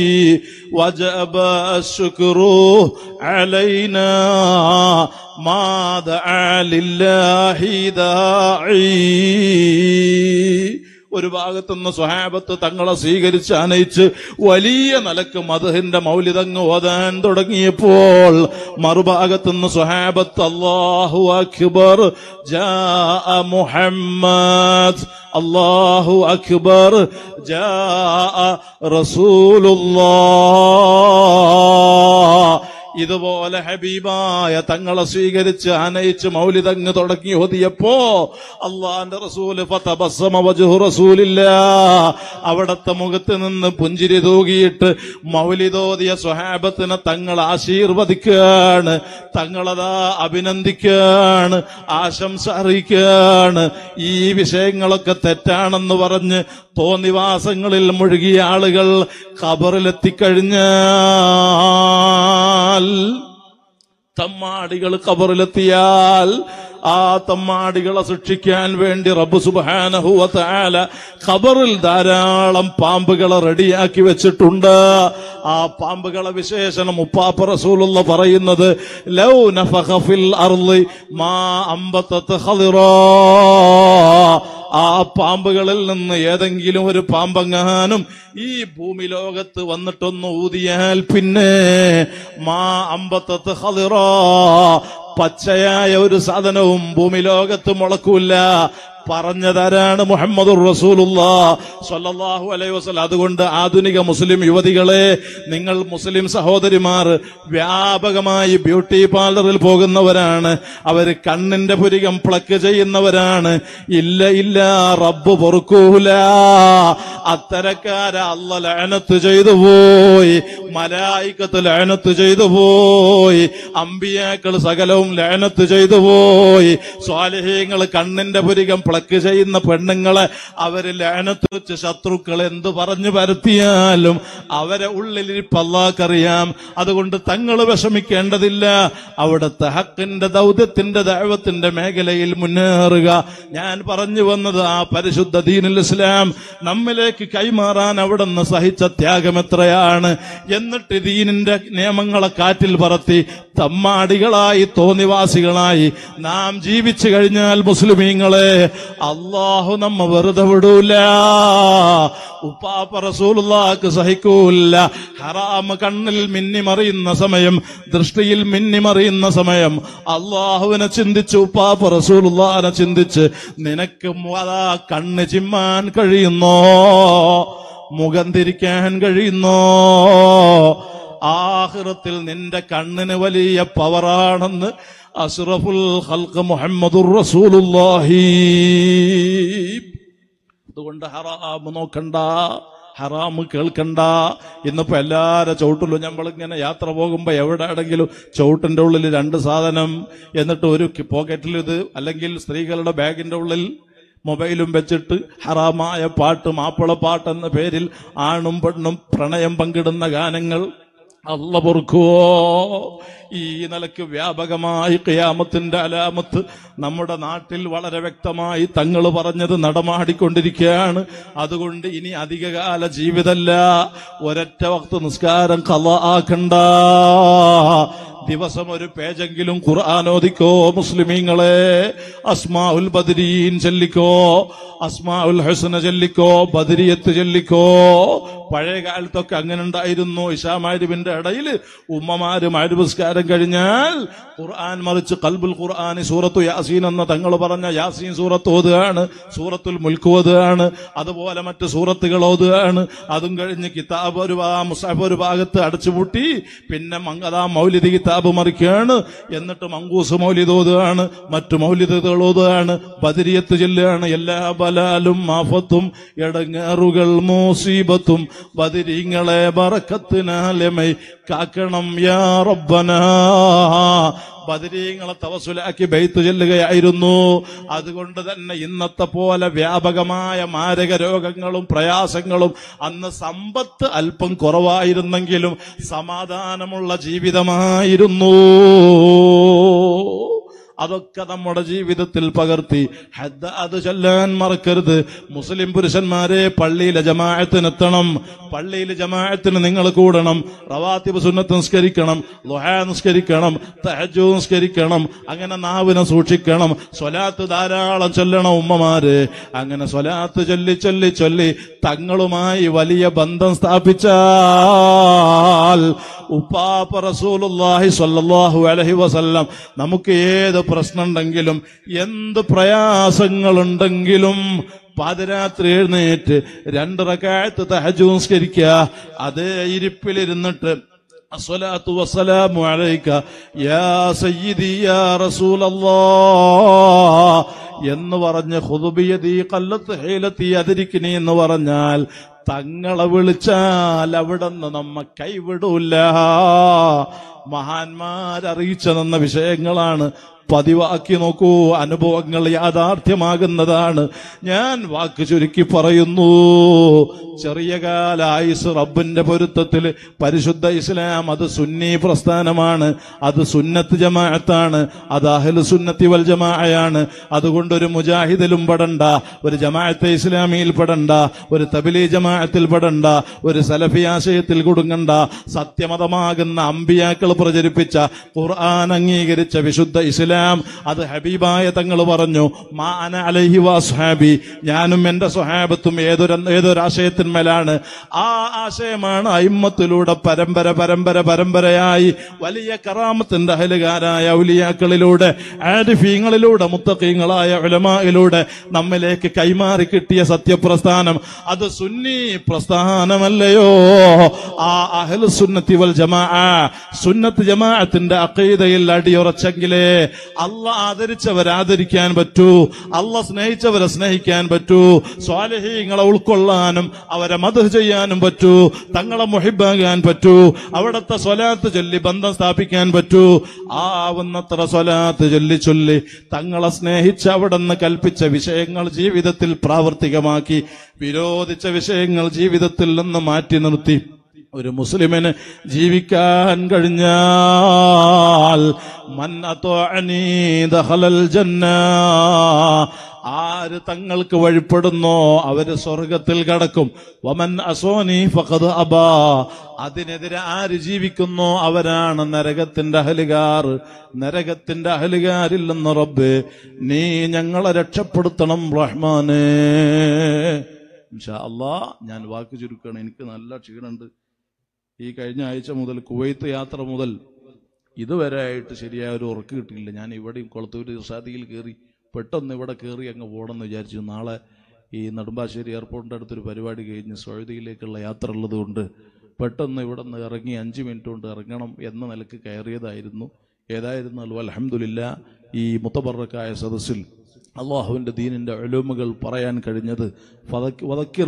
وجب الشكر علينا ما دعا لله داعي ഒരു ഭാഗത്തുനിന്ന് സ്വഹാബത്ത് തങ്ങളെ സ്വീകരിച്ച് അനയിച്ച് വലിയ നിലക്ക് മധുഹിന്റെ മൗലിതങ്ങ് ഓതാൻ തുടങ്ങിയപ്പോൾ മറുഭാഗത്തുനിന്ന് സ്വഹാബത്ത് അള്ളാഹു അക്ബർ ജാ മുഹമ്മദ് അള്ളാഹു അക്ബർ ജാ റസൂലുള്ളാഹ് ഇതുപോലെ ഹബീബായ തങ്ങളെ സ്വീകരിച്ച് അനയിച്ച് മൗലിതങ്ങ് തുടങ്ങി ഓതിയപ്പോ അള്ളാന്റെ റസൂല് ഫതബസ്സമ വജ്ഹു റസൂലില്ല അവിടത്തെ മുഖത്ത് നിന്ന് പുഞ്ചിരി തൂകിയിട്ട് മൗലിതോതിയ സ്വഹാബത്തിനെ തങ്ങൾ ആശീർവദിക്കുകയാണ് തങ്ങളതാ അഭിനന്ദിക്കുകയാണ് ആശംസ അറിയിക്കുകയാണ് ഈ വിഷയങ്ങളൊക്കെ തെറ്റാണെന്ന് പറഞ്ഞ് തോന്നിവാസങ്ങളിൽ മുഴുകിയ ആളുകൾ ഖബറിലെത്തിക്കഴിഞ്ഞാൽ തമ്മാടികൾ കബറിലെത്തിയാൽ ആ തമ്മാടികളെ ശിക്ഷിക്കാൻ വേണ്ടി റബ്ബ് സുബാനഹുവല ഖബറിൽ ധാരാളം പാമ്പുകളെ റെഡിയാക്കി വെച്ചിട്ടുണ്ട് ആ പാമ്പുകളെ വിശേഷണം ഉപ്പാപ്പ റസൂലുള്ള പറയുന്നത് ലൗ നഫഖ ഫിൽ അർളി മാ അമ്പത്തത്ത് ഖദിറാ ആ പാമ്പുകളിൽ നിന്ന് ഏതെങ്കിലും ഒരു പാമ്പങ്ങാനും ഈ ഭൂമി ലോകത്ത് വന്നിട്ടൊന്ന് ഊതിയാൽ പിന്നെ മാ അമ്പത്തത്ത് ഹളിറോ പച്ചയായ ഒരു സാധനവും ഭൂമി ലോകത്ത് മുളക്കൂല പറഞ്ഞതാരാണ് മുഹമ്മദ് റസൂലുള്ള സല്ലല്ലാഹു അലൈഹി വസല്ലം അതുകൊണ്ട് ആധുനിക മുസ്ലിം യുവതികളെ നിങ്ങൾ മുസ്ലിം സഹോദരിമാർ വ്യാപകമായി ബ്യൂട്ടി പാർലറിൽ പോകുന്നവരാണ് അവർ കണ്ണിന്റെ പുരികം പ്ലക്ക് ചെയ്യുന്നവരാണ് ഇല്ല ഇല്ല റബ്ബ് പൊറുക്കൂല അത്തരക്കാര അല്ല ലയനത്ത് ചെയ്തു പോയി മലായിക്കത്ത് ലയനത്ത് ചെയ്തു പോയി അമ്പിയാക്കൾ സകലവും ലയനത്ത് ചെയ്തു പോയി സ്വാലിഹ്യങ്ങൾ കണ്ണിന്റെ പുരികം പ്ലക്ക് ചെയ്യുന്ന പെണ്ണുങ്ങളെ അവര് ലയനത്ത് വെച്ച് ശത്രുക്കൾ എന്ത് പറഞ്ഞു പരത്തിയാലും അവരെ ഉള്ളിലിരിപ്പ് അള്ളാഹ്ക്കറിയാം അതുകൊണ്ട് തങ്ങൾ വിഷമിക്കേണ്ടതില്ല അവിടുത്തെ ഹക്കിന്റെ ദൗത്യത്തിന്റെ ദൈവത്തിന്റെ മേഖലയിൽ മുന്നേറുക ഞാൻ പറഞ്ഞു വന്നത് ആ പരിശുദ്ധ ദീനുൽ ഇസ്ലാം നമ്മിലേക്ക് കൈമാറാൻ അവിടുന്ന് സഹിച്ച ത്യാഗം എത്രയാണ് എന്നിട്ട് ദീനിന്റെ നിയമങ്ങളെ കാറ്റിൽ പറത്തി തമ്മാടികളായി തോന്നിവാസികളായി നാം ജീവിച്ചു കഴിഞ്ഞാൽ മുസ്ലിമീങ്ങളെ അള്ളാഹു നമ്മ വെറുതെ വിടൂല ഉപ്പാപ്പ റസൂലുള്ളാക്ക് സഹിക്കൂല ഹറാം കണ്ണിൽ മിന്നിമറിയുന്ന സമയം ദൃഷ്ടിയിൽ മിന്നിമറിയുന്ന സമയം അള്ളാഹുവിനെ ചിന്തിച്ച് ഉപ്പാപ്പ റസൂലുള്ളാനെ ചിന്തിച്ച് നിനക്ക് അതാ കണ്ണ് ചിമ്മാൻ കഴിയുന്നോ മുഖം തിരിക്കാൻ കഴിയുന്നോ ആഹ്റത്തിൽ നിന്റെ കണ്ണിന് വലിയ പവറാണെന്ന് അഷ്റഫുൽ ഖൽഖ് മുഹമ്മദുർ റസൂലുള്ളാഹി അതുകൊണ്ട് ഹറാം നോക്കണ്ട ഹറാം കേൾക്കണ്ട ഇന്നിപ്പോ എല്ലാരും ചവിട്ടിലും നമ്മളിങ്ങനെ യാത്ര പോകുമ്പോ എവിടെയാണെങ്കിലും ചവിട്ടിന്റെ ഉള്ളിൽ രണ്ട് സാധനം എന്നിട്ട് ഒരു പോക്കറ്റിൽ ഇത് അല്ലെങ്കിൽ സ്ത്രീകളുടെ ബാഗിന്റെ ഉള്ളിൽ മൊബൈലും വെച്ചിട്ട് ഹറാമായ പാട്ട് മാപ്പിള പാട്ട് എന്ന പേരിൽ ആണും പെണ്ണും പ്രണയം പങ്കിടുന്ന ഗാനങ്ങൾ അല്ല പൊറുക്കുവോ ഈ നിലയ്ക്ക് വ്യാപകമായി ഖിയാമത്തിന്റെ അലാമത്ത് നമ്മുടെ നാട്ടിൽ വളരെ വ്യക്തമായി തങ്ങൾ പറഞ്ഞത് നടമാടിക്കൊണ്ടിരിക്കുകയാണ് അതുകൊണ്ട് ഇനി അധികകാല ജീവിതമല്ല ഒരൊറ്റ വക്ത് നിസ്കാരം കല ആക്കണ്ട ദിവസം ഒരു പേജെങ്കിലും ഖുർആാനോദിക്കോ മുസ്ലിമീങ്ങളെ അസ്മാ ഉൽ ബദരീൻ ചൊല്ലിക്കോ അസ്മാ ഉൽ ഹസന ചൊല്ലിക്കോ ബദരിയത്ത് ചൊല്ലിക്കോ പഴയ കാലത്തൊക്കെ അങ്ങനെ ഉണ്ടായിരുന്നു ഇഷാമാരിബിന്റെ ഇടയിൽ ഉമ്മമാര് മാരുപുസ്കാരം കഴിഞ്ഞാൽ ഖുർആൻ മറിച്ച് കൽബുൽ ഖുർആൻ സൂറത്തു യാസീൻ എന്ന തങ്ങൾ പറഞ്ഞ യാസീൻ സൂറത്ത് ഓതുകയാണ് സൂറത്തുൽ മുൽക്ക് ഓതുകയാണ് അതുപോലെ മറ്റ് സൂറത്തുകൾ ഓതുകയാണ് അതും കഴിഞ്ഞ് കിതാബ് ഒരു ഭാ- മുസാഫ് ഒരു ഭാഗത്ത് അടച്ചുപൂട്ടി പിന്നെ മംഗതാ മൗലിദ് കിതാബ് മറിക്കുകയാണ് എന്നിട്ട് മങ്കൂസ് മൗലിദ് ഓതുകയാണ് മറ്റു മൗലിദുകൾ ഓതുകയാണ് ബദരിയത്ത് ചെല്ലുകയാണ് എല്ലാ ബലാലും മാഫത്തും എടങ്ങേറുകൾ മൂസീബത്തും ബദരിങ്ങളെ ബറക്കത്തിനാലമൈ കാക്കണം യാ റബ്ബനാ ബദരീങ്ങളെ തവസുലാക്കി ബെയ്ത്ത് ചെല്ലുകയായിരുന്നു അതുകൊണ്ട് തന്നെ ഇന്നത്തെ പോലെ വ്യാപകമായ മാരക രോഗങ്ങളും പ്രയാസങ്ങളും അന്ന് സമ്പത്ത് അല്പം കുറവായിരുന്നെങ്കിലും സമാധാനമുള്ള ജീവിതമായിരുന്നു അതൊക്കെ നമ്മുടെ ജീവിതത്തിൽ പകർത്തി ഹദ്ദ അത് ചൊല്ലാൻ മറക്കരുത് മുസ്ലിം പുരുഷന്മാരെ പള്ളിയിലെ ജമാഅത്തിനെത്തണം പള്ളിയിലെ ജമാഅത്തിന് നിങ്ങൾ കൂടണം റവാത്തിബ് സുന്നത്ത് നിസ്കരിക്കണം ലുഹാ നിസ്കരിക്കണം തഹജു നിസ്കരിക്കണം അങ്ങനെ നാവിനെ സൂക്ഷിക്കണം സ്വലാത്ത് ധാരാളം ചൊല്ലണം ഉമ്മമാര് അങ്ങനെ സ്വലാത്ത് ചൊല്ലി ചൊല്ലി ചൊല്ലി തങ്ങളുമായി വലിയ ബന്ധം സ്ഥാപിച്ചാൽ ഉപ്പാപ്പ റസൂലുള്ളാഹി സ്വല്ലല്ലാഹു അലൈഹി വസല്ലം നമുക്ക് ഏത് പ്രശ്നമുണ്ടെങ്കിലും എന്ത് പ്രയാസങ്ങളുണ്ടെങ്കിലും പാതിരാത്രി എഴുന്നേറ്റ് രണ്ട് റക്കായത്ത് തഹജു നിസ്കരിക്കുക അതേ ഇരിപ്പിലിരുന്നിട്ട് الصلاة والسلام عليك يا سيدي يا رسول الله എന്ന് പറഞ്ഞ് ഹുദുബിയതി കല്ലത്ത് ഹേലത്തി അതിരിക്കിനി എന്ന് പറഞ്ഞാൽ തങ്ങളെ വിളിച്ചാൽ അവിടെ നിന്ന് നമ്മ കൈവിടൂല മഹാന്മാരറിയിച്ചു തന്ന വിഷയങ്ങളാണ് പതിവാക്കി നോക്കൂ അനുഭവങ്ങൾ യാഥാർത്ഥ്യമാകുന്നതാണ് ഞാൻ വാക്ക് ചുരുക്കി പറയുന്നു ചെറിയ കാല ആയുസ് റബ്ബിന്റെ പൊരുത്തത്തിൽ പരിശുദ്ധ ഇസ്ലാം അത് സുന്നി പ്രസ്ഥാനമാണ് അത് സുന്നത്ത് ജമാഅത്താണ് അത് അഹ്ലു സുന്നത്തി വൽ ജമാഅയാണ് അതുകൊണ്ട് ഒരു മുജാഹിദിലും പെടണ്ട ഒരു ജമാഅത്തെ ഇസ്ലാമിയിൽ പെടണ്ട ഒരു തബിലി ജമാഅത്തിൽ പെടണ്ട ഒരു സലഫി ആശയത്തിൽ കുടുങ്ങണ്ട സത്യമതമാകുന്ന അമ്പിയാക്കൾ പ്രചരിപ്പിച്ച ഖുർആൻ അംഗീകരിച്ച വിശുദ്ധ ഇസ്ലാം അത് ഹബീബായ തങ്ങൾ പറഞ്ഞു മാ അന അലൈഹി വാസ്ഹാബി ഞാനും എന്റെ സ്വഹാബത്തും ഏതൊരു ഏതൊരാശയത്തിന്മേലാണ് ആ ആശയമാണ് അയിമ്മത്തിലൂടെ പരമ്പര പരമ്പര പരമ്പരയായി വലിയ കറാമത്തിന്റെ അഹലുകാരായ ഔലിയാക്കളിലൂടെ ആരിഫീങ്ങളിലൂടെ മുത്തഖീങ്ങളായ ഉലമായിലൂടെ നമ്മിലേക്ക് കൈമാറി കിട്ടിയ സത്യപ്രസ്ഥാനം അത് സുന്നി പ്രസ്ഥാനമല്ലയോ ആ അഹ്ലു സുന്നത്തി വൽ ജമാ സുന്നത്ത് ജമാഅത്തിന്റെ അഖീദയിൽ അടിയുറച്ചെങ്കിലേ അല്ല ആദരിച്ചവരെ ആദരിക്കാൻ പറ്റൂ അല്ല സ്നേഹിച്ചവരെ സ്നേഹിക്കാൻ പറ്റൂ സ്വാലഹീങ്ങളെ ഉൾക്കൊള്ളാനും അവരെ മധു ചെയ്യാനും പറ്റൂ തങ്ങളെ മുഹിബാകാൻ പറ്റൂ അവിടുത്തെ സ്വലാത്ത് ചൊല്ലി ബന്ധം സ്ഥാപിക്കാൻ പറ്റൂ ആവുന്നത്ര സ്വലാത്ത് ചൊല്ലി ചൊല്ലി തങ്ങളെ സ്നേഹിച്ച് അവിടെ നിന്ന് കൽപ്പിച്ച വിഷയങ്ങൾ ജീവിതത്തിൽ പ്രാവർത്തികമാക്കി വിരോധിച്ച വിഷയങ്ങൾ ജീവിതത്തിൽ നിന്ന് മാറ്റി നിർത്തി ഒരു മുസ്ലിമിന് ജീവിക്കാൻ കഴിഞ്ഞാൽ മൻ അത്വഅനീ ദഖലൽ ജന്ന ആര് തങ്ങൾക്ക് വഴിപ്പെടുന്നോ അവര് സ്വർഗത്തിൽ കടക്കും വമൻ അസോനി ഫഖദ് അബാ അതിനെതിരെ ആര് ജീവിക്കുന്നോ അവരാണ് നരകത്തിന്റെ അഹലുകാർ നരകത്തിന്റെ അഹലുകാരിൽ നിന്ന് റബ്ബ് നീ ഞങ്ങളെ രക്ഷപ്പെടുത്തണം റഹ്മാനേ ഇൻഷാ അല്ലാ ഞാൻ വാക്ക് ചുരുക്കണം എനിക്ക് നല്ല ക്ഷീണുണ്ട് ഈ കഴിഞ്ഞ ആഴ്ച മുതൽ കുവൈത്ത് യാത്ര മുതൽ ഇതുവരെ ആയിട്ട് ശരിയായ ഒരു ഉറക്ക് കിട്ടിയില്ല ഞാൻ ഇവിടെയും കൊളത്തൂർ ഇർഷാദിയിൽ കയറി പെട്ടെന്ന് ഇവിടെ കയറി അങ്ങ് പോകണമെന്ന് വിചാരിച്ചു നാളെ ഈ നെടുമ്പാശ്ശേരി എയർപോർട്ടിൻ്റെ അടുത്തൊരു പരിപാടി കഴിഞ്ഞ് സൗദിയിലേക്കുള്ള യാത്ര ഉള്ളതുകൊണ്ട് പെട്ടെന്ന് ഇവിടെ നിന്ന് ഇറങ്ങി അഞ്ച് മിനിറ്റ് കൊണ്ട് ഇറങ്ങണം എന്ന നിലക്ക് കയറിയതായിരുന്നു ഏതായിരുന്നാലും അലഹമില്ല ഈ മുത്തബറക്കായ സദസ്സിൽ അള്ളാഹുവിൻ്റെ ദീനിൻ്റെ ഒലുമുകൾ പറയാൻ കഴിഞ്ഞത് വതക്കിർ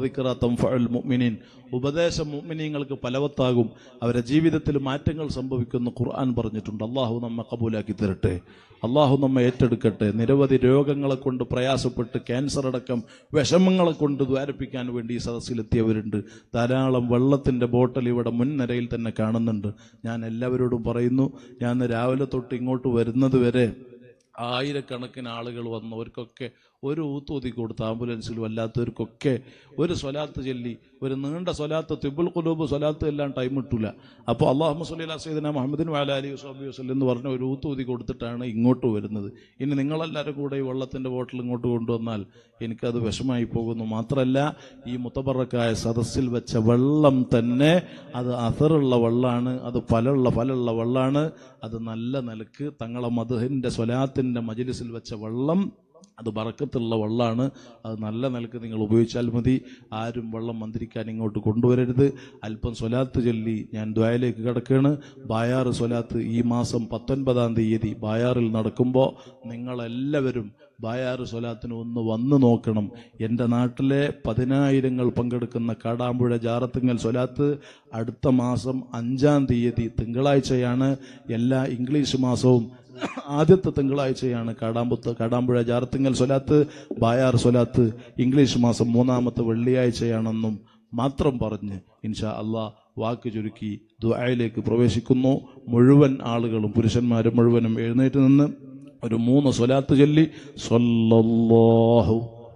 മുഅ്മിനീൻ ഉപദേശം മുഅ്മിനീങ്ങൾക്ക് ഫലവത്താകും അവരുടെ ജീവിതത്തിൽ മാറ്റങ്ങൾ സംഭവിക്കുന്ന ഖുർആൻ പറഞ്ഞിട്ടുണ്ട് അള്ളാഹു നമ്മെ കബൂലാക്കി തരട്ടെ അള്ളാഹു നമ്മെ ഏറ്റെടുക്കട്ടെ നിരവധി രോഗങ്ങളെ കൊണ്ട് പ്രയാസപ്പെട്ട് ക്യാൻസർ അടക്കം വിഷമങ്ങളെ കൊണ്ട് ദ്വാരപ്പിക്കാൻ വേണ്ടി ഈ സദസ്സിലെത്തിയവരുണ്ട് ധാരാളം വെള്ളത്തിൻ്റെ ബോട്ടൽ ഇവിടെ മുൻനിരയിൽ തന്നെ കാണുന്നുണ്ട് ഞാൻ എല്ലാവരോടും പറയുന്നു ഞാൻ ഇന്ന് രാവിലെ തൊട്ട് ഇങ്ങോട്ട് വരുന്നത് വരെ ആയിരക്കണക്കിന് ആളുകൾ വന്നവർക്കൊക്കെ ഒരു ഊത്തൂതി കൊടുത്ത് ആംബുലൻസിലും അല്ലാത്തവർക്കൊക്കെ ഒരു സ്വലാത്ത് ചൊല്ലി ഒരു നീണ്ട സ്വലാത്ത് തിബുൽ കുലൂബ് സ്വലാത്ത് എല്ലാം ടൈം കിട്ടൂല അപ്പോൾ അള്ളാഹു സല്ലി സൈദന മുഹമ്മദിൻ വാല അലി വസ്ലാബി വസ്ലം എന്ന് പറഞ്ഞ ഒരു ഊത്തൂതി കൊടുത്തിട്ടാണ് ഇങ്ങോട്ട് വരുന്നത് ഇനി നിങ്ങളെല്ലാവരും കൂടെ ഈ വെള്ളത്തിൻ്റെ ബോട്ടിൽ ഇങ്ങോട്ട് കൊണ്ടുവന്നാൽ എനിക്കത് വിഷമായി പോകുന്നു മാത്രമല്ല ഈ മുത്തബറക്കായ സദസ്സിൽ വെച്ച വെള്ളം തന്നെ അത് അസറുള്ള വെള്ളമാണ് അത് ഫലമുള്ള ഫലമുള്ള വെള്ളമാണ് അത് നല്ല നിലക്ക് തങ്ങളെ മധുഹിൻ്റെ സ്വലാത്തിൻ്റെ മജിലിസിൽ വെച്ച വെള്ളം അത് ബറക്കത്തുള്ള വെള്ളമാണ് അത് നല്ല നിലക്ക് നിങ്ങൾ ഉപയോഗിച്ചാൽ മതി ആരും വെള്ളം മന്ത്രിക്കാൻ ഇങ്ങോട്ട് കൊണ്ടുവരരുത് അല്പം സ്വലാത്ത് ചൊല്ലി ഞാൻ ദ്വായയിലേക്ക് കിടക്കുകയാണ് ബായാറ് സ്വലാത്ത് ഈ മാസം പത്തൊൻപതാം തീയതി ബായാറിൽ നടക്കുമ്പോൾ നിങ്ങളെല്ലാവരും ബായാറ് സ്വലാത്തിന് ഒന്ന് വന്നു നോക്കണം എൻ്റെ നാട്ടിലെ പതിനായിരങ്ങൾ പങ്കെടുക്കുന്ന കാടാമ്പുഴ ജാറത്തിങ്ങൽ സ്വലാത്ത് അടുത്ത മാസം അഞ്ചാം തീയതി തിങ്കളാഴ്ചയാണ് എല്ലാ ഇംഗ്ലീഷ് മാസവും ആദ്യത്തെ തിങ്കളാഴ്ചയാണ് കാടാമ്പുത്ത് കാടാമ്പുഴ ജാറത്തിങ്ങൽ സ്വലാത്ത് ബായാർ സ്വലാത്ത് ഇംഗ്ലീഷ് മാസം മൂന്നാമത്തെ വെള്ളിയാഴ്ചയാണെന്നും മാത്രം പറഞ്ഞ് ഇൻഷാ അള്ളാ വാക്ക് ചുരുക്കി ദുആയിലേക്ക് പ്രവേശിക്കുന്നു മുഴുവൻ ആളുകളും പുരുഷന്മാരും മുഴുവനും എഴുന്നേറ്റ് നിന്ന് ഒരു മൂന്ന് സ്വലാത്ത് ചൊല്ലി സ്വല്ലല്ലാഹു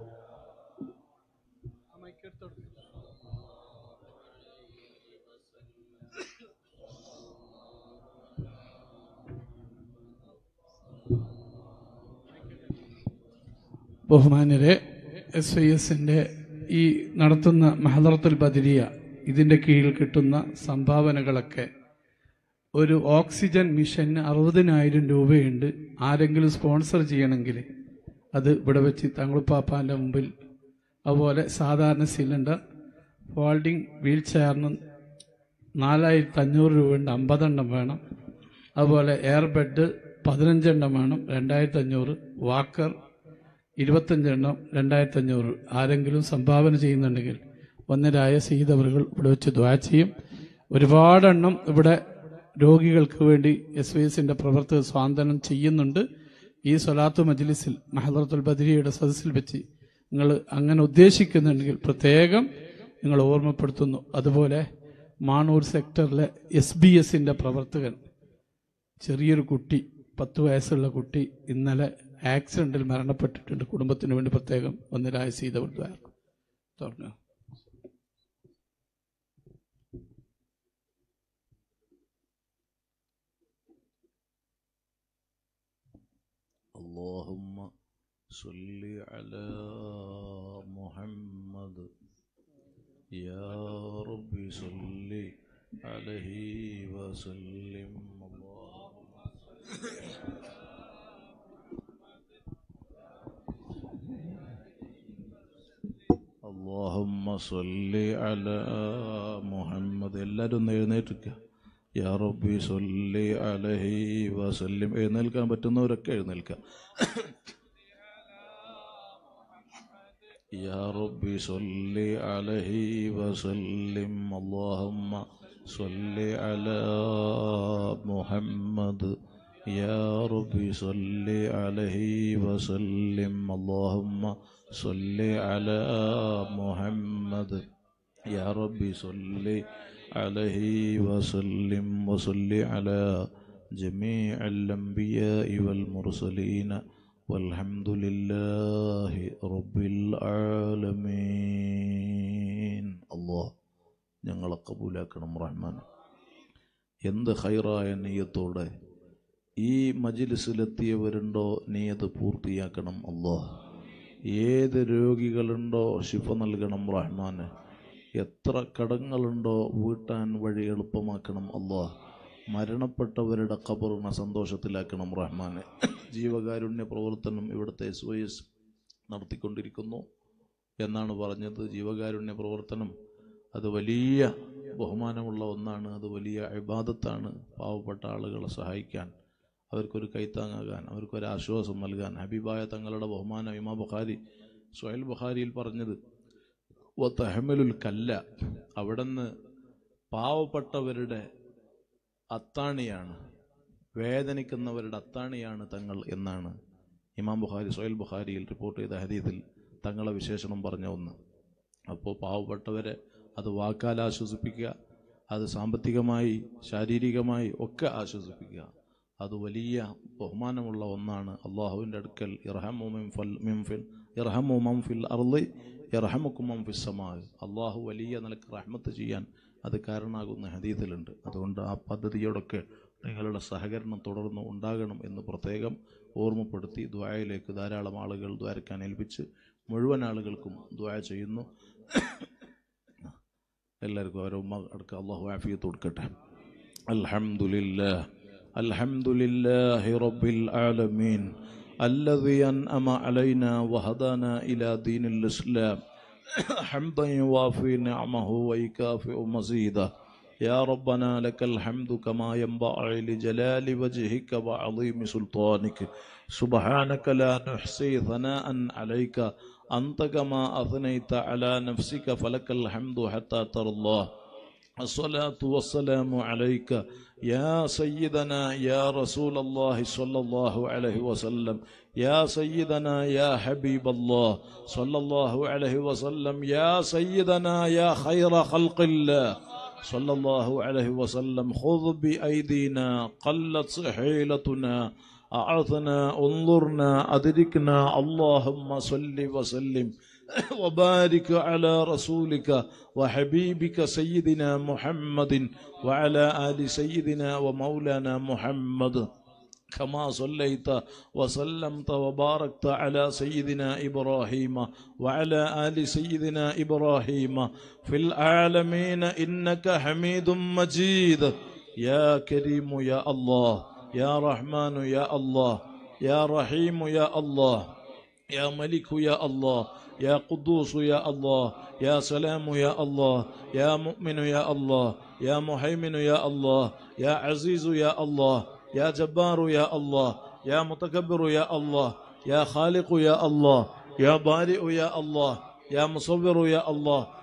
ബഹുമാന്യരെ എസ് ഐ എസിന്റെ ഈ നടത്തുന്ന മഹദറത്തുൽ ബദരിയ ഇതിന്റെ കീഴിൽ കിട്ടുന്ന സംഭാവനകളൊക്കെ ഒരു ഓക്സിജൻ മിഷന് അറുപതിനായിരം രൂപയുണ്ട് ആരെങ്കിലും സ്പോൺസർ ചെയ്യണമെങ്കിൽ അത് ഇവിടെ വെച്ച് തങ്ങളുപ്പാപ്പാൻ്റെ മുമ്പിൽ അതുപോലെ സാധാരണ സിലിണ്ടർ ഫോൾഡിംഗ് വീൽ ചെയറിന് നാലായിരത്തി അഞ്ഞൂറ് രൂപയുണ്ട് അമ്പതെണ്ണം വേണം അതുപോലെ എയർ ബെഡ് പതിനഞ്ചെണ്ണം വേണം രണ്ടായിരത്തി അഞ്ഞൂറ് വാക്കർ ഇരുപത്തഞ്ചെണ്ണം രണ്ടായിരത്തി അഞ്ഞൂറ് ആരെങ്കിലും സംഭാവന ചെയ്യുന്നുണ്ടെങ്കിൽ വന്നരായ സീതവറുകൾ ഇവിടെ വെച്ച് ദ്വാ ചെയ്യും ഒരുപാടെണ്ണം ഇവിടെ രോഗികൾക്ക് വേണ്ടി എസ് വി എസിന്റെ പ്രവർത്തകർ സ്വാന്തനം ചെയ്യുന്നുണ്ട് ഈ സ്വലാത്ത് മജ്ലിസിൽ മഹദറത്തുൽ ബദരിയുടെ സദസ്സിൽ വെച്ച് നിങ്ങൾ അങ്ങനെ ഉദ്ദേശിക്കുന്നുണ്ടെങ്കിൽ പ്രത്യേകം നിങ്ങൾ ഓർമ്മപ്പെടുത്തുന്നു അതുപോലെ മാണൂർ സെക്ടറിലെ എസ് ബി എസിന്റെ പ്രവർത്തകൻ ചെറിയൊരു കുട്ടി പത്ത് വയസ്സുള്ള കുട്ടി ഇന്നലെ ആക്സിഡന്റിൽ മരണപ്പെട്ടിട്ടുണ്ട് കുടുംബത്തിന് വേണ്ടി പ്രത്യേകം ഒന്നരായ സീത തുറന്നു اللهم صل على محمد يا رب صل عليه وسلم اللهم اللهم صل على محمد എല്ലാവരും ഒന്ന് എഴുന്നേറ്റിരിക്കുക യാ റബ്ബി സല്ലി അലൈഹി വസല്ലം എഴുന്നേൽക്കാൻ പറ്റുന്നവരൊക്കെ എഴുന്നേൽക്കുക يا ربي صل عليه وسلم اللهم صل على محمد يا ربي صل عليه وسلم اللهم صل على محمد يا ربي صل عليه وسلم وصل على جميع الأنبياء والمرسلين والحمد لله رب العالمين الله ഞങ്ങളെ കബൂലാക്കണം റഹ്മാൻ എന്ത് ഹൈറായ നീയത്തോടെ ഈ മജിലിസിലെത്തിയവരുണ്ടോ നീ അത് പൂർത്തിയാക്കണം അല്ലോ ഏത് രോഗികളുണ്ടോ ശിഫ നൽകണം റഹ്മാന് എത്ര കടങ്ങളുണ്ടോ വീട്ടാൻ വഴി എളുപ്പമാക്കണം അല്ലോ മരണപ്പെട്ടവരുടെ ഖബറിനെ സന്തോഷത്തിലാക്കണം റഹ്മാനെ ജീവകാരുണ്യ പ്രവർത്തനം ഇവിടുത്തെ എസ് വൈ എസ് നടത്തിക്കൊണ്ടിരിക്കുന്നു എന്നാണ് പറഞ്ഞത് ജീവകാരുണ്യ പ്രവർത്തനം അത് വലിയ ബഹുമാനമുള്ള ഒന്നാണ് അത് വലിയ അഭിബാധത്താണ് പാവപ്പെട്ട ആളുകളെ സഹായിക്കാൻ അവർക്കൊരു കൈത്താങ്ങാകാൻ അവർക്കൊരു ആശ്വാസം നൽകാൻ ഹബീബായ തങ്ങളുടെ ബഹുമാനം ഇമാ ബുഖാരി സുഹൈൽ ബുഖാരിയിൽ പറഞ്ഞത് വ തഹമലുൽ കല്ല അവിടുന്ന് പാവപ്പെട്ടവരുടെ അത്താണിയാണ് വേദനിക്കുന്നവരുടെ അത്താണിയാണ് തങ്ങൾ എന്നാണ് ഇമാം ബുഖാരി സൊയൽ ബുഖാരിയിൽ റിപ്പോർട്ട് ചെയ്ത ഹദീദിൽ തങ്ങളെ വിശേഷണം പറഞ്ഞ ഒന്ന് അപ്പോൾ പാവപ്പെട്ടവരെ അത് വാക്കാൽ ആശ്വസിപ്പിക്കുക അത് സാമ്പത്തികമായി ശാരീരികമായി ഒക്കെ ആശ്വസിപ്പിക്കുക അത് വലിയ ബഹുമാനമുള്ള ഒന്നാണ് അള്ളാഹുവിൻ്റെ അടുക്കൽ ഇർഹമു മിൻ ഫൽ മിൻ ഫിൽ ഇർഹമു മം ഫിൽ അർളി ഇർഹമുക്കും മം ഫിൽ സമാ അള്ളാഹു വലിയ നിലക്ക് റഹ്മത്ത് ചെയ്യാൻ അത് കാരണമാകുന്ന ഹദീത്തിലുണ്ട് അതുകൊണ്ട് ആ പദ്ധതിയോടൊക്കെ നിങ്ങളുടെ സഹകരണം തുടർന്ന് ഉണ്ടാകണം എന്ന് പ്രത്യേകം ഓർമ്മപ്പെടുത്തി ദ്വായയിലേക്ക് ധാരാളം ആളുകൾ ദ്വാരക്കാൻ ഏൽപ്പിച്ച് മുഴുവൻ ആളുകൾക്കും ദ്വായ ചെയ്യുന്നു എല്ലാവർക്കും ഓരോ ഉമ്മ അടക്കം അള്ളാഹു ആഫിയത്ത് കൊടുക്കട്ടെ അൽഹംദുലില്ലാ അൽഹംദുലില്ലാഹി റബ്ബിൽ ആലമീൻ الذي أنعم علينا وهدانا إلى دين الإسلام حمدا يوافي نعمه ويكافئ مزيده يا ربنا لك الحمد كما ينبغي لجلال وجهك وعظيم سلطانك سبحانك لا نحصي ثناء عليك أنت كما أثنيت على نفسك فلك الحمد حتى ترضى الصلاة والسلام عليك يا سيدنا يا رسول الله صلى الله عليه وسلم يا سيدنا يا حبيب الله صلى الله عليه وسلم يا سيدنا يا خير خلق الله صلى الله عليه وسلم خذ بأيدينا قلت حيلتنا أعثنا انظرنا أدركنا اللهم صل وسلم وبارك على رسولك وحبيبك سيدنا محمد وعلى آل سيدنا ومولانا محمد كما صليت وسلمت وباركت على سيدنا إبراهيم وعلى آل سيدنا إبراهيم في العالمين إنك حميد مجيد يا كريم يا الله يا رحمن يا الله يا رحيم يا الله يا ملك يا الله يا قدوس يا الله يا سلام يا الله يا مؤمن يا الله يا محيمن يا الله يا عزيز يا الله يا جبار يا الله يا متكبر يا الله يا خالق يا الله يا بارئ يا الله يا مصور يا الله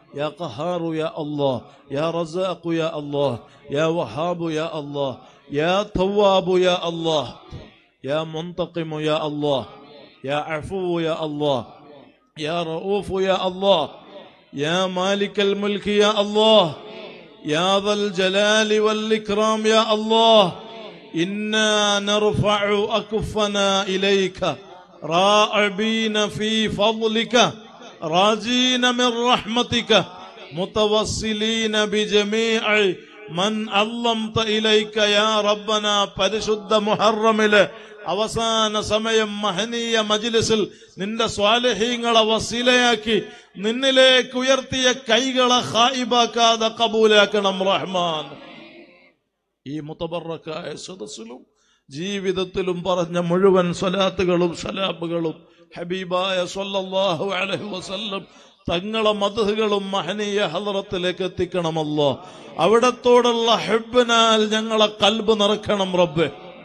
يا قهار يا الله يا رزاق يا الله يا وهاب يا الله يا تواب يا الله يا منتقم يا الله يا عفو يا الله يا رؤوف يا الله يا مالك الملك يا الله يا ذا الجلال والإكرام يا الله إنا نرفع أكفنا إليك راعبين في فضلك راجين من رحمتك متوسلين بجميع من علمت إليك يا ربنا പരിശുദ്ധ മുഹറമില് അവസാന സമയം മഹനീയ മജിലിസിൽ നിന്റെ സ്വാലഹീങ്ങളെ വസീലയാക്കി നിന്നിലേക്ക് ഉയർത്തിയ കൈകളെ ഹായിബാക്കാതെ കബൂലാക്കണം റഹ്മാൻ ഈ മുത്തബറക്കായ സദസ്സിലും ജീവിതത്തിലും പറഞ്ഞ മുഴുവൻ സ്വലാത്തുകളും സലാബുകളും ഹബീബായ സല്ലല്ലാഹു അലൈഹി വസല്ലം തങ്ങളെ മധുകളും മഹനീയ ഹലറത്തിലേക്ക് എത്തിക്കണമല്ലോ അവിടത്തോടുള്ള ഹെബിനാൽ ഞങ്ങളെ കൽബ് നിറക്കണം റബ്ബെ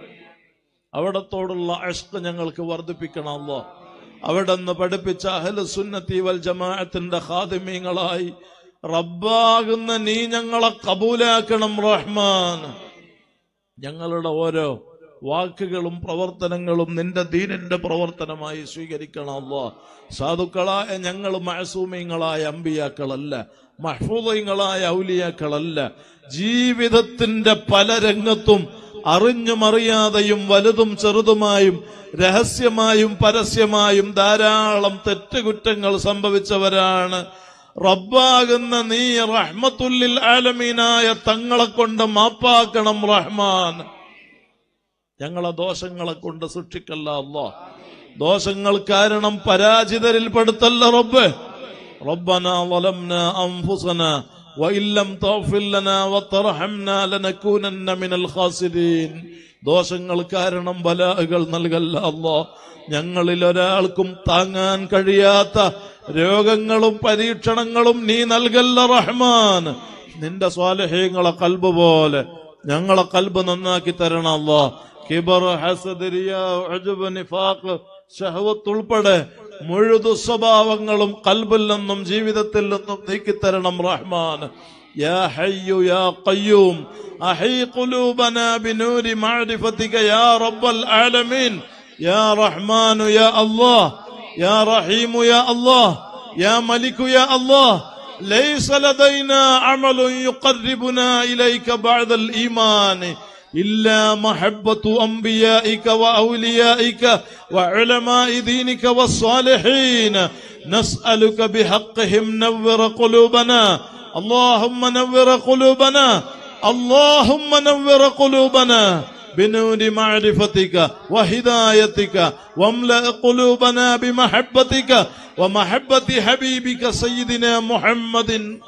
അവിടത്തോടുള്ള അഷ്ക ഞങ്ങൾക്ക് വർദ്ധിപ്പിക്കണമല്ലോ അവിടെ നിന്ന് പഠിപ്പിച്ച അഹ്ലു സുന്നത്തി വൽ ജമാഅത്തിന്റെ ഖാദിമീങ്ങളായി റബ്ബാകുന്ന നീ ഞങ്ങളെ കബൂലാക്കണം റഹ്മാൻ ഞങ്ങളുടെ ഓരോ വാക്കുകളും പ്രവർത്തനങ്ങളും നിന്റെ ദീനിന്റെ പ്രവർത്തനമായി സ്വീകരിക്കണമല്ലോ സാധുക്കളായ ഞങ്ങൾ മഹസൂമിങ്ങളായ അമ്പിയാക്കളല്ല മഹ്ഫൂദങ്ങളായ ഔലിയാക്കളല്ല ജീവിതത്തിന്റെ പല രംഗത്തും അറിഞ്ഞും അറിയാതെയും വലുതും ചെറുതുമായും രഹസ്യമായും പരസ്യമായും ധാരാളം തെറ്റുകുറ്റങ്ങൾ സംഭവിച്ചവരാണ് റബ്ബാകുന്ന നീ റഹ്മത്തുല്ലിൽ ആലമീനായ തങ്ങളെ കൊണ്ട് മാപ്പാക്കണം റഹ്മാൻ ഞങ്ങളെ ദോഷങ്ങളെ കൊണ്ട് സൃഷ്ടിക്കല്ല അല്ലോ ദോഷങ്ങൾ കാരണം പരാജിതരിൽ പെടുത്തല്ല റബ്ബ് ربنا ظلمنا أنفسنا وإن لم تغفر لنا وترحمنا لنكونن من الخاسرين ദോഷങ്ങൾ കാരണം ബലാഹുകൾ നൽകല്ല അല്ലോ ഞങ്ങളിൽ ഒരാൾക്കും താങ്ങാൻ കഴിയാത്ത രോഗങ്ങളും പരീക്ഷണങ്ങളും നീ നൽകല്ല റഹ്മാൻ നിന്റെ സ്വാലഹ്യങ്ങളെ കൽബ് പോലെ ഞങ്ങളെ കൽബ് നന്നാക്കി തരണം അല്ലോ കിബർ ഹസദരിയ ഉജ്ബ്, നിഫാഖ് ഷഹവത്ത് ഉൾപ്പെടെ മുഴുതു സ്വഭാവങ്ങളും കൽബിൽ നിന്നും ജീവിതത്തിൽ നിന്നും നീക്കിത്തരണം റഹ്മാൻ يا حي يا قيوم أحي قلوبنا بنور معرفتك يا رب العالمين يا رحمن يا الله يا رحيم يا الله يا ملك يا الله ليس لدينا عمل يقربنا إليك بعد الإيمان إلا محبة أنبيائك وأوليائك وعلماء دينك والصالحين نسألك بحقهم نور قلوبنا اللهم نور قلوبنا اللهم نور قلوبنا بنور معرفتك وهدايتك واملأ قلوبنا بمحبتك ومحبة حبيبك سيدنا محمد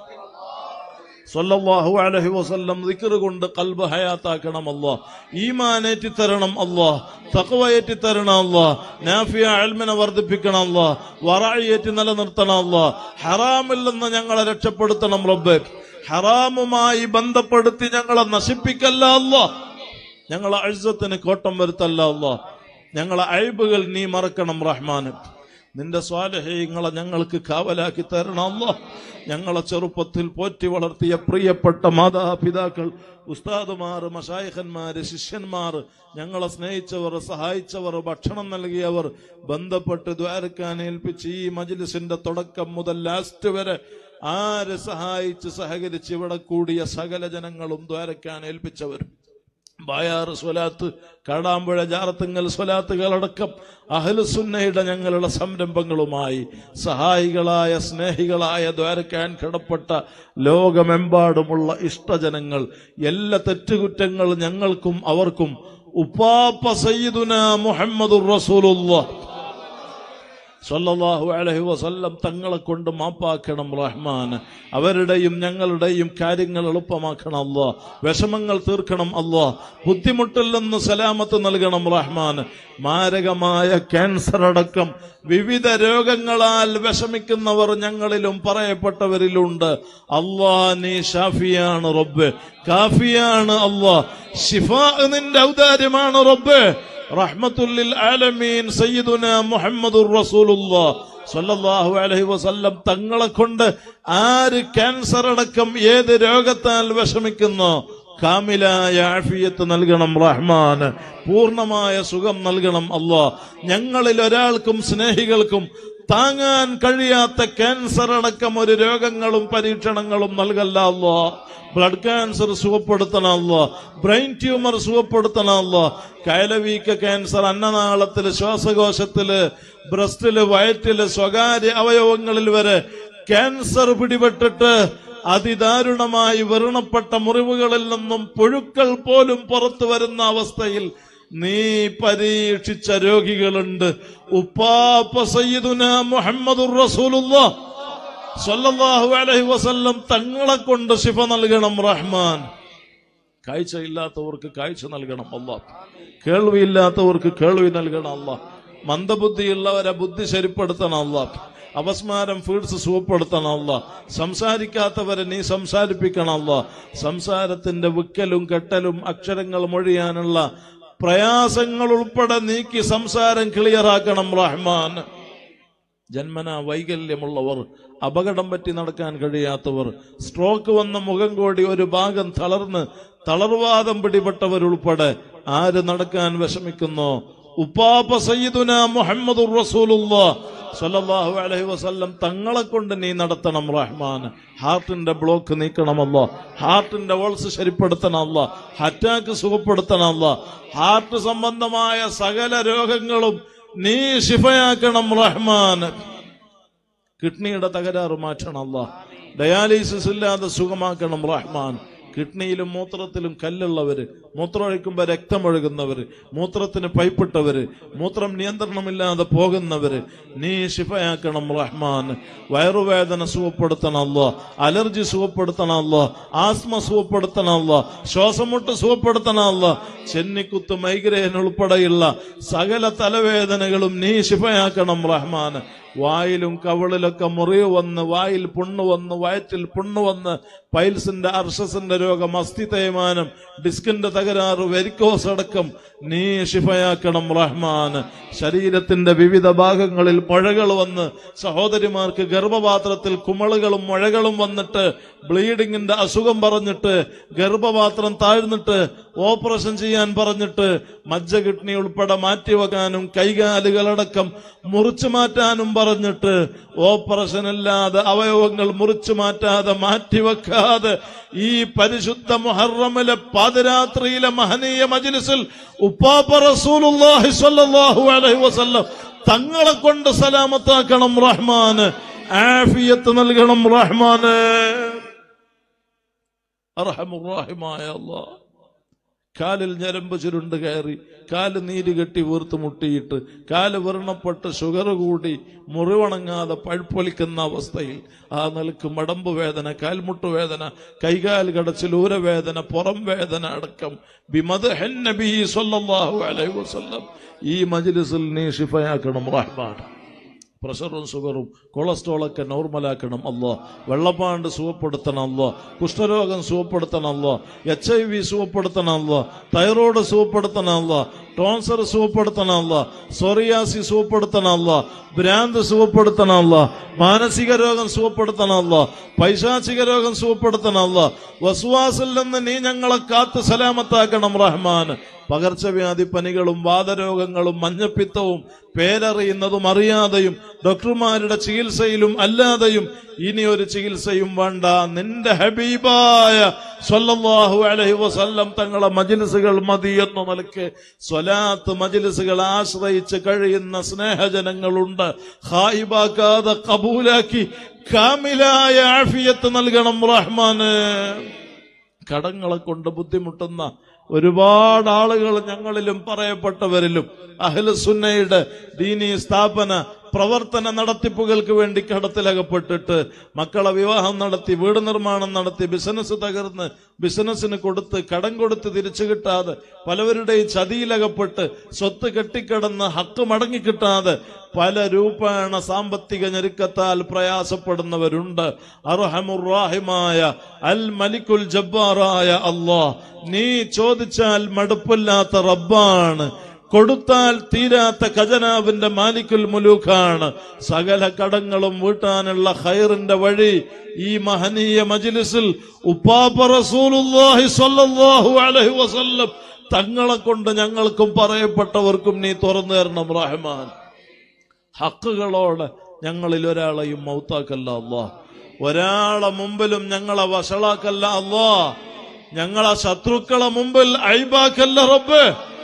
സല്ലല്ലാഹു അലൈഹി വസല്ലം ദിക്ർ കൊണ്ട് കൽബ് ഹയാത്താക്കണം അല്ലാ ഈമാനേറ്റി തരണം അല്ലാ തഖ്വയേറ്റി തരണം അല്ലാ നാഫിയ അൽമിനെ വർദ്ധിപ്പിക്കണം അല്ലാ വറഅയേറ്റി നിലനിർത്തണം അല്ലാ ഹറാമിൽ നിന്ന് ഞങ്ങളെ രക്ഷപ്പെടുത്തണം റബ്ബ് ഹറാമുമായി ബന്ധപ്പെടുത്തി ഞങ്ങളെ നശിപ്പിക്കല്ല അല്ലാ ഞങ്ങളെ അഴുസത്തിന് കോട്ടം വരുത്തല്ല അല്ലാ ഞങ്ങളെ അഴിബുകൾ നീ മറക്കണം റഹ്മാൻ നിന്റെ സ്വാലഹ്യങ്ങളെ ഞങ്ങൾക്ക് കാവലാക്കി തരണം അല്ലാ ഞങ്ങളെ ചെറുപ്പത്തിൽ പോറ്റി വളർത്തിയ പ്രിയപ്പെട്ട മാതാപിതാക്കൾ ഉസ്താദുമാർ മഷായഖന്മാര് ശിഷ്യന്മാർ ഞങ്ങളെ സ്നേഹിച്ചവർ സഹായിച്ചവർ ഭക്ഷണം നൽകിയവർ ബന്ധപ്പെട്ട് ദ്വാരക്കാൻ ഏൽപ്പിച്ച് ഈ മജ്ലിസിന്റെ തുടക്കം മുതൽ ലാസ്റ്റ് വരെ ആര് സഹായിച്ച് സഹകരിച്ച് ഇവിടെ കൂടിയ സകല ജനങ്ങളും ദ്വാരക്കാൻ ഏൽപ്പിച്ചവരും ബായാറ് സ്വലാത്ത് കാടാമ്പുഴ ജാറത്തുങ്ങൽ സ്വലാത്തുകളടക്കം അഹലുസുന്നയുടെ ഞങ്ങളുടെ സംരംഭങ്ങളുമായി സഹായികളായ സ്നേഹികളായ ദ്വാരക്കാൻ കിടപ്പെട്ട ലോകമെമ്പാടുമുള്ള ഇഷ്ടജനങ്ങൾ എല്ലാ തെറ്റുകുറ്റങ്ങൾ ഞങ്ങൾക്കും അവർക്കും ഉപ്പാപ്പ സയ്യിദുന മുഹമ്മദുർ റസൂലുള്ളാഹ് സല്ലല്ലാഹു അലൈഹി വസല്ലം തങ്ങളെ കൊണ്ട് മാപ്പാക്കണം റഹ്മാൻ അവരുടെയും ഞങ്ങളുടെയും കാര്യങ്ങൾ എളുപ്പമാക്കണം അല്ലാ വിഷമങ്ങൾ തീർക്കണം അല്ലാ ബുദ്ധിമുട്ടിൽ നിന്ന് സലാമത്ത് നൽകണം റഹ്മാൻ മാരകമായ ക്യാൻസർ അടക്കം വിവിധ രോഗങ്ങളാൽ വിഷമിക്കുന്നവർ ഞങ്ങളിലും പറയപ്പെട്ടവരിലുണ്ട് അള്ളാ നീ ഷാഫിയാണ് റബ്ബ് കാഫിയാണ് അള്ളാ ഷിഫ നിന്റെ ഔദാര്യമാണ് റബ്ബ് റഹ്മത്തുല്ലിൽ ആലമീൻ സയ്യിദുന മുഹമ്മദുർ റസൂലുള്ളാഹ് സല്ലല്ലാഹു അലൈഹി വസല്ലം തങ്ങളെ കൊണ്ട് ആര് ക്യാൻസർ അടക്കം ഏത് രോഗത്താൽ വിഷമിക്കുന്നോ കാമിലായ ആഫിയത്ത് നൽകണം റഹ്മാൻ പൂർണ്ണമായ സുഖം നൽകണം അല്ലാ ഞങ്ങളിൽ ഒരാൾക്കും സ്നേഹികൾക്കും താങ്ങാൻ കഴിയാത്ത ക്യാൻസർ അടക്കം ഒരു രോഗങ്ങളും പരീക്ഷണങ്ങളും നൽകല്ല അല്ലാ ബ്ലഡ് ക്യാൻസർ സുഖപ്പെടുത്തണമല്ലോ ബ്രെയിൻ ട്യൂമർ സുഖപ്പെടുത്തണമല്ലോ കയലവീക്ക ക്യാൻസർ അന്നനാളത്തില് ശ്വാസകോശത്തില് ബ്രസ്റ്റില് വയറ്റില് സ്വകാര്യ അവയവങ്ങളിൽ വരെ ക്യാൻസർ പിടിപെട്ടിട്ട് അതിദാരുണമായി വ്രണപ്പെട്ട മുറിവുകളിൽ നിന്നും പുഴുക്കൾ പോലും പുറത്തു വരുന്ന അവസ്ഥയിൽ നീ പരീക്ഷിച്ച രോഗികളുണ്ട് ഉപ്പാപ്പ സയ്യിദുന മുഹമ്മദുർ റസൂലുള്ളാഹ് സല്ലല്ലാഹു അലൈഹി വസല്ലം തങ്ങളെ കൊണ്ട് ശിഫ നൽകണം റഹ്മാൻ കാഴ്ചയില്ലാത്തവർക്ക് കാഴ്ച നൽകണം അല്ലാ കേൾവിയില്ലാത്തവർക്ക് കേൾവി നൽകണം അല്ലാ മന്ദബുദ്ധിയുള്ളവരെ ബുദ്ധി ശരിപ്പെടുത്തണം അല്ലാ അപസ്മാരം ഫീഡ്സ് സുഖപ്പെടുത്തണം അല്ല സംസാരിക്കാത്തവരെ നീ സംസാരിപ്പിക്കണം അല്ല സംസാരത്തിന്റെ വിക്കലും കെട്ടലും അക്ഷരങ്ങൾ മൊഴിയാനുള്ള പ്രയാസങ്ങൾ ഉൾപ്പെടെ നീക്കി സംസാരം ക്ലിയറാക്കണം റഹ്മാൻ ജന്മന വൈകല്യമുള്ളവർ അപകടം പറ്റി നടക്കാൻ കഴിയാത്തവർ സ്ട്രോക്ക് വന്ന മുഖം കോടി ഒരു ഭാഗം തളർന്ന് തളർവാദം പിടിപെട്ടവരുൾപ്പെടെ ആര് നടക്കാൻ വിഷമിക്കുന്നോ ഉപ്പാപ്പ സയ്യിദുന മുഹമ്മദുർ റസൂലുള്ളാഹ് സല്ലല്ലാഹു അലൈഹി വസല്ലം തങ്ങളെ കൊണ്ട് നീ നടത്തണം റഹ്മാൻ ഹാർട്ടിന്റെ ബ്ലോക്ക് നീക്കണമല്ലോ ഹാർട്ടിന്റെ വോൾസ് ശരിപ്പെടുത്തണമല്ലോ അറ്റാക്ക് സുഖപ്പെടുത്തണമല്ലോ ഹാർട്ട് സംബന്ധമായ സകല രോഗങ്ങളും നീ ശിഫയാക്കണം റഹ്മാൻ കിഡ്നിയുടെ തകരാറ് മാറ്റണം അല്ല ഡയാലിസിസ് ഇല്ലാതെ സുഖമാക്കണം റഹ്മാൻ കിഡ്നിയിലും മൂത്രത്തിലും കല്ലുള്ളവര് മൂത്രമൊഴിക്കുമ്പോൾ രക്തമൊഴുകുന്നവര് മൂത്രത്തിന് പൈപ്പിട്ടവര് മൂത്രം നിയന്ത്രണമില്ലാതെ പോകുന്നവര് നീ ശിഫയാക്കണം റഹ്മാൻ വയറുവേദന സുഖപ്പെടുത്തണമല്ലോ അലർജി സുഖപ്പെടുത്തണമല്ലോ ആസ്മ സുഖപ്പെടുത്തണമല്ലോ ശ്വാസമുട്ട് സുഖപ്പെടുത്തണമല്ലോ ചെന്നിക്കുത്ത് മൈഗ്രെയിൻ ഉൾപ്പെടെയുള്ള സകല തലവേദനകളും നീ ശിഫയാക്കണം റഹ്മാൻ വായിലും കവിളിലൊക്കെ മുറിവ് വന്ന് വായിൽ പുണ്ണു വന്ന് വയറ്റിൽ പുണ്ണു വന്ന് പൈൽസിന്റെ അർഷസിന്റെ രോഗം അസ്ഥി തേയ്മാനം ഡിസ്കിന്റെ തകരാറ് വെരിക്കോസ് അടക്കം നീ ശിഫയാക്കണം റഹ്മാൻ ശരീരത്തിന്റെ വിവിധ ഭാഗങ്ങളിൽ മുഴകൾ വന്ന് സഹോദരിമാർക്ക് ഗർഭപാത്രത്തിൽ കുമളുകളും മുഴകളും വന്നിട്ട് ബ്ലീഡിങ്ങിന്റെ അസുഖം പറഞ്ഞിട്ട് ഗർഭപാത്രം താഴ്ന്നിട്ട് ഓപ്പറേഷൻ ചെയ്യാൻ പറഞ്ഞിട്ട് മജ്ജ കിഡ്നി ഉൾപ്പെടെ മാറ്റിവെക്കാനും കൈകാലുകളടക്കം മുറിച്ചു മാറ്റാനും പറഞ്ഞിട്ട് ഓപ്പറേഷൻ ഇല്ലാതെ അവയവങ്ങൾ മുറിച്ചു മാറ്റാതെ മാറ്റിവെക്കാതെ ഈ പരിശുദ്ധ മുഹറമിലെ പാതിരാത്രിയിലെ മഹനീയ മജ്ലിസിൽ ഉപ്പാപ്പ റസൂലുള്ളാഹി സ്വല്ലല്ലാഹു അലൈഹി വസല്ലം തങ്ങളെ കൊണ്ട് സലാമത്താക്കണം റഹ്മാന് ആഫിയത്ത് നൽകണം റഹ്മാന് അർഹമുറാഹിമായ അല്ലാഹ് കാലിൽ ഞരമ്പ് ചുരുണ്ട് കയറി കാല് നീര് കെട്ടി വീർത്ത് മുട്ടിയിട്ട് കാല് വ്രണപ്പെട്ട് ഷുഗർ കൂടി മുറിവണങ്ങാതെ പഴുപ്പൊലിക്കുന്ന അവസ്ഥയിൽ ആ നിലക്ക് മടമ്പ് വേദന കാൽമുട്ട് വേദന കൈകാൽ കടച്ചിൽ ഊരവേദന പുറം വേദന അടക്കം ബിമദ് നബി സല്ലല്ലാഹു അലൈഹി വസല്ലം ഈ മജ്ലിസിൽ നീ ഷിഫയാക്കണം റഹ്മാൻ പ്രഷറും ഷുഗറും കൊളസ്ട്രോളൊക്കെ നോർമലാക്കണം അല്ലോ വെള്ളപ്പാണ്ട് സുഖപ്പെടുത്തണം അല്ലോ കുഷ്ഠരോഗം സുഖപ്പെടുത്തണം അല്ലോ എച്ച് ഐ വി സുഖപ്പെടുത്തണം അല്ലോ തൈറോയ്ഡ് സുഖപ്പെടുത്തണം അല്ലോ ടോൺസർ സുഖപ്പെടുത്തണം അല്ലോ സോറിയാസി സുഖപ്പെടുത്തണം അല്ലോ ഭ്രാന്ത് സുഖപ്പെടുത്തണം അല്ലോ മാനസിക രോഗം സുഖപ്പെടുത്തണം അല്ലോ പൈശാചിക രോഗം സുഖപ്പെടുത്തണം അല്ലോ വസുവാസിൽ നിന്ന് നീ ഞങ്ങളെ കാത്ത് സലാമത്താക്കണം റഹ്മാൻ പകർച്ചവ്യാധി പനികളും വാതരോഗങ്ങളും മഞ്ഞപ്പിത്തവും പേരറിയുന്നതും അറിയാതെയും ഡോക്ടർമാരുടെ ചികിത്സയിലും അല്ലാതെയും ഇനി ഒരു ചികിത്സയും വേണ്ട നിന്റെ ഹബീബായ സ്വല്ലല്ലാഹു അലൈഹി വസല്ലം തങ്ങളെ മജിലിസുകൾ മതി എന്ന നിലയ്ക്ക് സ്വലാത്ത് മജിലിസുകൾ ആശ്രയിച്ച് കഴിയുന്ന സ്നേഹജനങ്ങളുണ്ട് ഹായിബാക്കാതെ കബൂലാക്കി കാമിലായ ആഫിയത്ത് നൽകണം റഹ്മാന് കടങ്ങളെ കൊണ്ട് ബുദ്ധിമുട്ടുന്ന ഒരുപാട് ആളുകൾ ഞങ്ങളിലും പറയപ്പെട്ടവരിലും അഹ്ലുസുന്നയുടെ ദീനീ സ്ഥാപന പ്രവർത്തന നടത്തിപ്പുകൾക്ക് വേണ്ടി കടത്തിലകപ്പെട്ടിട്ട് മക്കളെ വിവാഹം നടത്തി വീട് നിർമ്മാണം നടത്തി ബിസിനസ് തകർന്ന് ബിസിനസ്സിന് കൊടുത്ത് കടം കൊടുത്ത് തിരിച്ചു കിട്ടാതെ പലവരുടെയും ചതിയിലകപ്പെട്ട് സ്വത്ത് കെട്ടിക്കിടന്ന് ഹക്ക് മടങ്ങിക്കിട്ടാതെ പല രൂപേണ സാമ്പത്തിക ഞെരുക്കത്താൽ പ്രയാസപ്പെടുന്നവരുണ്ട് അർഹമുറാഹിമായ അൽ മലിക്കുൽ ജബ്ബാറായ അള്ളാഹ് നീ ചോദിച്ചാൽ മടുപ്പില്ലാത്ത റബ്ബാണ് കൊടുത്താൽ തീരാത്ത ഖജനാവിന്റെ മാലിക്കുൽ മുലൂഖാണ് സകല കടങ്ങളും വീട്ടാനുള്ള ഖൈറിന്റെ വഴി ഈ മഹനീയ മജ്ലിസിൽ ഉപ്പാപ്പ റസൂലുള്ളാഹി സ്വല്ലല്ലാഹു അലൈഹി വസല്ലം തങ്ങളെ കൊണ്ട് ഞങ്ങൾക്കും പറയപ്പെട്ടവർക്കും നീ തുറന്നു തരണം റഹ്മാൻ ഹക്കുകളോട് ഞങ്ങളിൽ ഒരാളെയും മൗത്താക്കല്ല അല്ലാ ഒരാളെ മുമ്പിലും ഞങ്ങളെ വഷളാക്കല്ല അല്ലാ ഞങ്ങളെ ശത്രുക്കളെ മുമ്പിൽ അഴിബാക്കല്ല റബ്ബ്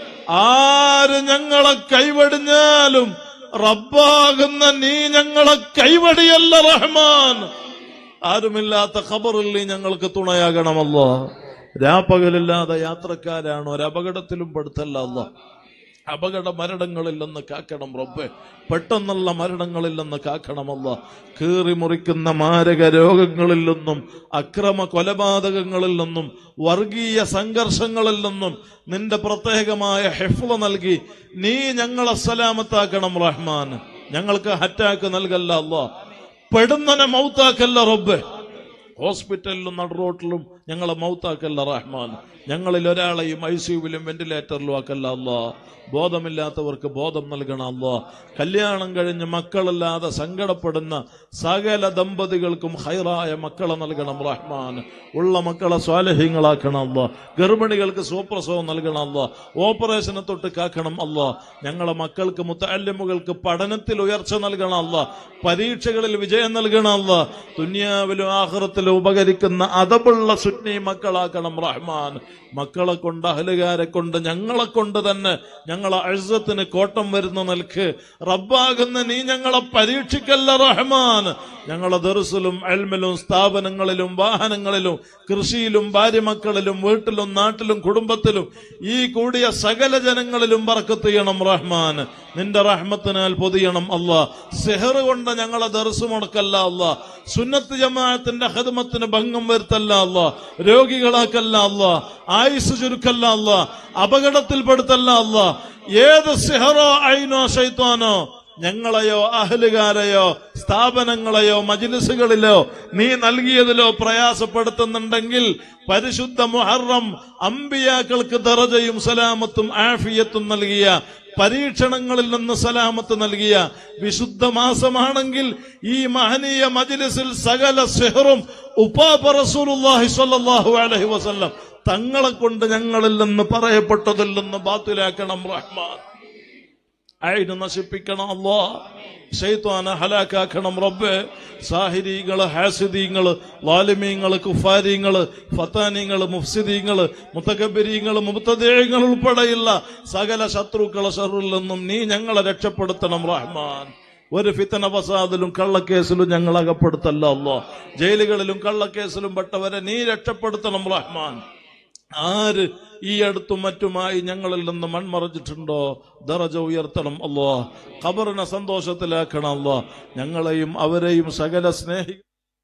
ആര് ഞങ്ങളെ കൈവടിഞ്ഞാലും റബ്ബാകുന്ന നീ ഞങ്ങളെ കൈവടിയല്ല റഹ്മാൻ ആരുമില്ലാത്ത ഖബറിൽ നീ ഞങ്ങൾക്ക് തുണയാകണമല്ലോ രാപ്പകലില്ലാതെ യാത്രക്കാരാണ് ഒരപകടത്തിലും പെടുത്തല്ല അല്ലാ അപകട മരണങ്ങളിൽ നിന്ന് കാക്കണം റബ്ബെ പെട്ടെന്നുള്ള മരണങ്ങളിൽ നിന്ന് കാക്കണമല്ല കീറി മുറിക്കുന്ന മാരക രോഗങ്ങളിൽ നിന്നും അക്രമ കൊലപാതകങ്ങളിൽ നിന്നും വർഗീയ സംഘർഷങ്ങളിൽ നിന്നും നിന്റെ പ്രത്യേകമായ ഹെഫ്ല നൽകി നീ ഞങ്ങളെ സലാമത്താക്കണം റഹ്മാൻ ഞങ്ങൾക്ക് ഹറ്റാക്ക് നൽകല്ല അല്ല പെടുന്നനെ മൗത്താക്കല്ല റബ്ബെ ഹോസ്പിറ്റലിലും നടുറോട്ടിലും ഞങ്ങളെ മൗത്താക്കല്ല റഹ്മാൻ ഞങ്ങളിൽ ഒരാളെയും ഐ സിയുവിലും വെന്റിലേറ്ററിലും ആക്കല്ല അല്ലാ ബോധമില്ലാത്തവർക്ക് ബോധം നൽകണം അല്ലാ കല്യാണം കഴിഞ്ഞ് മക്കളില്ലാതെ സങ്കടപ്പെടുന്ന സകല ദമ്പതികൾക്കും ഹൈറായ മക്കളെ നൽകണം റഹ്മാൻ ഉള്ള മക്കളെ സ്വാലഹ്യങ്ങളാക്കണം അല്ലാ ഗർഭിണികൾക്ക് സുപ്രസവം നൽകണം അല്ലാ ഓപ്പറേഷനെ തൊട്ട് കാക്കണം അല്ലാ ഞങ്ങളെ മക്കൾക്ക് മുത്തല്യമുകൾക്ക് പഠനത്തിൽ ഉയർച്ച നൽകണം അല്ലാ പരീക്ഷകളിൽ വിജയം നൽകണം അല്ലാ ദുനിയാവിലും ആഹ്റത്തിലും ഉപകരിക്കുന്ന അതബുള്ള സുന്നി മക്കളാക്കണം റഹ്മാൻ മക്കളെ കൊണ്ട് അഹലുകാരെ കൊണ്ട് ഞങ്ങളെ കൊണ്ട് തന്നെ ഞങ്ങളെ അഴുസത്തിന് കോട്ടം വരുന്ന നിൽക്ക് റബ്ബാകുന്ന നീ ഞങ്ങളെ പരീക്ഷിക്കല്ല റഹ്മാൻ ഞങ്ങളെ ദർസിലും അൽമിലും സ്ഥാപനങ്ങളിലും വാഹനങ്ങളിലും കൃഷിയിലും ഭാര്യമക്കളിലും വീട്ടിലും നാട്ടിലും കുടുംബത്തിലും ഈ കൂടിയ സകല ജനങ്ങളിലും പറക്കത്ത് ചെയ്യണം റഹ്മാൻ നിന്റെ റഹ്മത്തിനാൽ പൊതിയണം അല്ലാ സെഹർ കൊണ്ട് ഞങ്ങളെ ദർസ് മുടക്കല്ല അല്ലാ സുന്നത്ത് ജമാഅത്തിന്റെ ഹദമത്തിന് ഭംഗം വരുത്തല്ല അല്ലാ രോഗികളാക്കല്ല അല്ലാ ആയുസ് ചുരുക്കല്ല അല്ലാ അപകടത്തിൽപ്പെടുത്തല്ല അല്ലാ ഏത് സിഹറോ ഐനോ ശൈത്താനോ ഞങ്ങളെയോ അഹലുകാരെയോ സ്ഥാപനങ്ങളെയോ മജിലിസുകളിലോ നീ നൽകിയതിലോ പ്രയാസപ്പെടുത്തുന്നുണ്ടെങ്കിൽ പരിശുദ്ധ മുഹറം അമ്പിയാക്കൾക്ക് ദറജയും സലാമത്തും ആഫിയത്തും നൽകിയ പരീക്ഷണങ്ങളിൽ നിന്ന് സലാമത്ത് നൽകിയ വിശുദ്ധ മാസമാണെങ്കിൽ ഈ മഹനീയ മജിലിസിൽ സകല സെഹറും ഉപ്പാപ്പ റസൂലുള്ളാഹി സ്വല്ലല്ലാഹു അലൈഹി വസല്ലം തങ്ങളെ കൊണ്ട് ഞങ്ങളിൽ നിന്ന് പറയപ്പെട്ടതിൽ നിന്ന് ബാത്തിലാക്കണം റഹ്മാൻ അയിന് നശിപ്പിക്കണം അല്ലോ ഷെയ്ത്വാനെ ഹലാക്കാക്കണം റബ്ബ് സാഹിരീങ്ങള് ഹാസിദീങ്ങള് ലാലിമീങ്ങള് കുഫാരീങ്ങള് ഫത്താനീങ്ങള് മുഫ്സിദീങ്ങള് മുത്തകബരീങ്ങള് മുത്തദേഹങ്ങൾ ഉൾപ്പെടെയുള്ള സകല ശത്രുക്കളെ ഷറിൽ നിന്നും നീ ഞങ്ങളെ രക്ഷപ്പെടുത്തണം റഹ്മാൻ ഒരു ഫിത്തന ഫസാദിലും കള്ളക്കേസിലും ഞങ്ങൾ അകപ്പെടുത്തല്ല അല്ലോ ജയിലുകളിലും കള്ളക്കേസിലും പെട്ടവരെ നീ രക്ഷപ്പെടുത്തണം റഹ്മാൻ ആര് ഈ അടുത്തും മറ്റുമായി ഞങ്ങളിൽ നിന്ന് മൺമറഞ്ഞിട്ടുണ്ടോ ദറജ ഉയർത്തണം അല്ലോ ഖബറിനെ സന്തോഷത്തിലാക്കണം അല്ലോ ഞങ്ങളെയും അവരെയും സകല സ്നേഹി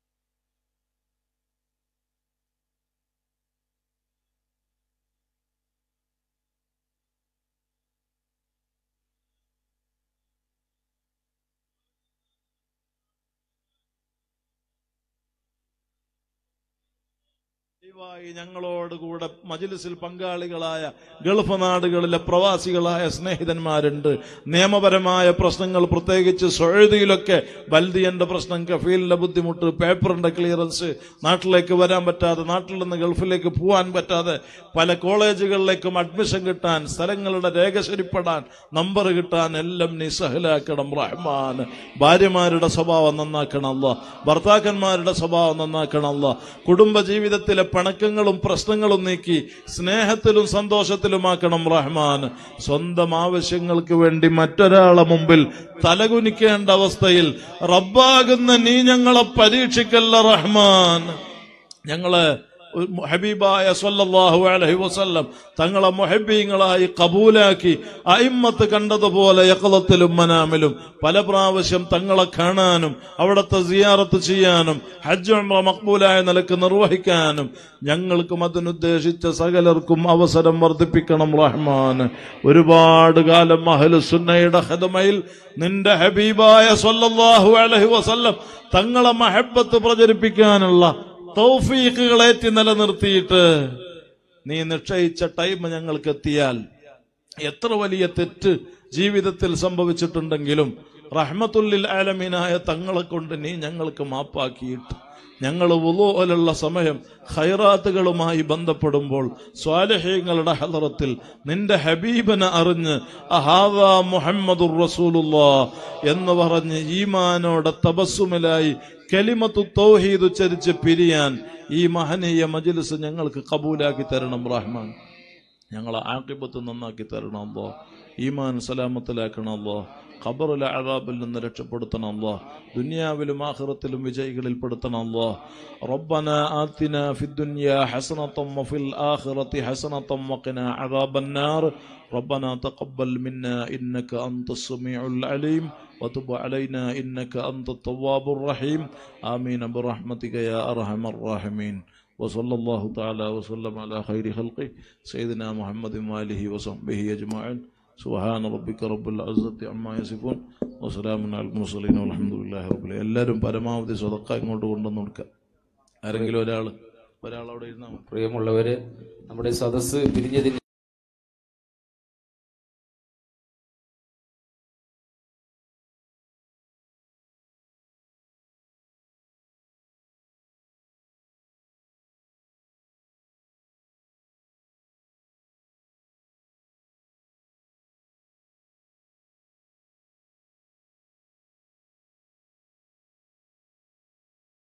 ദയവായി ഞങ്ങളോടുകൂടെ മജിലിസിൽ പങ്കാളികളായ ഗൾഫ് നാടുകളിലെ പ്രവാസികളായ സ്നേഹിതന്മാരുണ്ട് നിയമപരമായ പ്രശ്നങ്ങൾ പ്രത്യേകിച്ച് സൊഴുതിയിലൊക്കെ ബൽദിയന്റെ പ്രശ്നം കഫീലിന്റെ ബുദ്ധിമുട്ട് പേപ്പറിന്റെ ക്ലിയറൻസ് നാട്ടിലേക്ക് വരാൻ പറ്റാതെ നാട്ടിൽ നിന്ന് ഗൾഫിലേക്ക് പോകാൻ പറ്റാതെ പല കോളേജുകളിലേക്കും അഡ്മിഷൻ കിട്ടാൻ സ്ഥലങ്ങളുടെ രേഖ ശരിപ്പെടാൻ നമ്പർ കിട്ടാൻ എല്ലാം നീ സഹലാക്കണം റഹ്മാൻ ഭാര്യമാരുടെ സ്വഭാവം നന്നാക്കണമല്ല ഭർത്താക്കന്മാരുടെ സ്വഭാവം നന്നാക്കണമല്ല കുടുംബ ജീവിതത്തിലെ പിണക്കങ്ങളും പ്രശ്നങ്ങളും നീക്കി സ്നേഹത്തിലും സന്തോഷത്തിലുമാക്കണം റഹ്മാൻ സ്വന്തം ആവശ്യങ്ങൾക്ക് വേണ്ടി മറ്റൊരാളെ മുമ്പിൽ തലകുനിക്കേണ്ട അവസ്ഥയിൽ റബ്ബാകുന്ന നീ ഞങ്ങളെ പരീക്ഷിക്കല്ല റഹ്മാൻ ഞങ്ങള് ഹബീബായ സല്ലല്ലാഹു അലൈഹി വസല്ലം തങ്ങളെ മുഹബീങ്ങളായി കബൂലാക്കി അയിമ്മത്ത് കണ്ടതുപോലെ യക്കളത്തിലും മനാമിലും പല പ്രാവശ്യം തങ്ങളെ കാണാനും അവിടുത്തെ സിയാറത്ത് ചെയ്യാനും ഹജ്ജ് ഉംറ മക്ബൂലായ നിലക്ക് നിർവഹിക്കാനും ഞങ്ങൾക്കും അതിനുദ്ദേശിച്ച സകലർക്കും അവസരം വർദ്ധിപ്പിക്കണം റഹ്മാൻ ഒരുപാട് കാലം അഹ്ലു സുന്നയുടെ ഹദമയിൽ നിന്റെ ഹബീബായ സല്ലല്ലാഹു അലൈഹി വസല്ലം തങ്ങളെ മഹബത്ത് പ്രചരിപ്പിക്കാനുള്ള തൗഫീഖുകളേറ്റി നിലനിർത്തിയിട്ട് നീ നിശ്ചയിച്ച ടൈം ഞങ്ങൾക്ക് എത്തിയാൽ എത്ര വലിയ തെറ്റ് ജീവിതത്തിൽ സംഭവിച്ചിട്ടുണ്ടെങ്കിലും റഹ്മത്തുല്ലിൽ ആലമീനായ തങ്ങളെ കൊണ്ട് നീ ഞങ്ങൾക്ക് മാപ്പാക്കിയിട്ട് ഞങ്ങൾ വുളുഅലുള്ള സമയം ഖൈറാത്തുകളുമായി ബന്ധപ്പെടുമ്പോൾ സ്വാലഹ്യങ്ങളുടെ ഹലറത്തിൽ നിന്റെ ഹബീബനെ അറിഞ്ഞ് അഹാദ മുഹമ്മദുർ റസൂലുള്ളാ എന്ന് പറഞ്ഞ് ഈമാനോടെ തപസ്സുമിലായി കലിമത്തു തൗഹീദ് ഉച്ചരിച്ച് പിരിയാൻ ഈ മഹനീയ മജ്ലിസ് ഞങ്ങൾക്ക് കബൂലാക്കി തരണം റഹ്മാൻ ഞങ്ങളെ ആക്കിബത്ത് നന്നാക്കി തരണം അല്ലോ ഈമാൻ സലാമത്തിലാക്കണം അല്ലോ ഖബറിലെ അഴാബിൽ നിന്ന് രക്ഷപ്പെടുത്തണം അല്ലോ ദുനിയാവിലും ആഖിറത്തിലും വിജയികളിൽ പെടുത്തണം അല്ലോ റബ്ബന ആത്തിന ഫിദ്ദുനിയ ഹസനത്തം വഫിൽ ആഖിറത്തി ഹസനത്തം വഖിന അദാബന്നാർ ربنا تقبل منا إنك أنت السميع العليم وتب علينا إنك أنت التواب الرحيم آمين برحمتك يا أرحم الراحمين وصلى الله تعالى وسلم على خير خلقه سيدنا محمد وآله وصحبه أجمعين سبحان ربك رب العزة عما يصفون وسلام على المرسلين والحمد لله رب العالمين എല്ലാവരും പരമാവധി സ്വതക്ക ഇങ്ങോട്ട് കൊണ്ടുവന്ന് കൊടുക്കുക ആരെങ്കിലും ഒരാൾ ഒരാൾ അവിടെ ഇരുന്നാൽ മതി പ്രിയമുള്ളവര് നമ്മുടെ സദസ്സ് പിരിഞ്ഞതിന്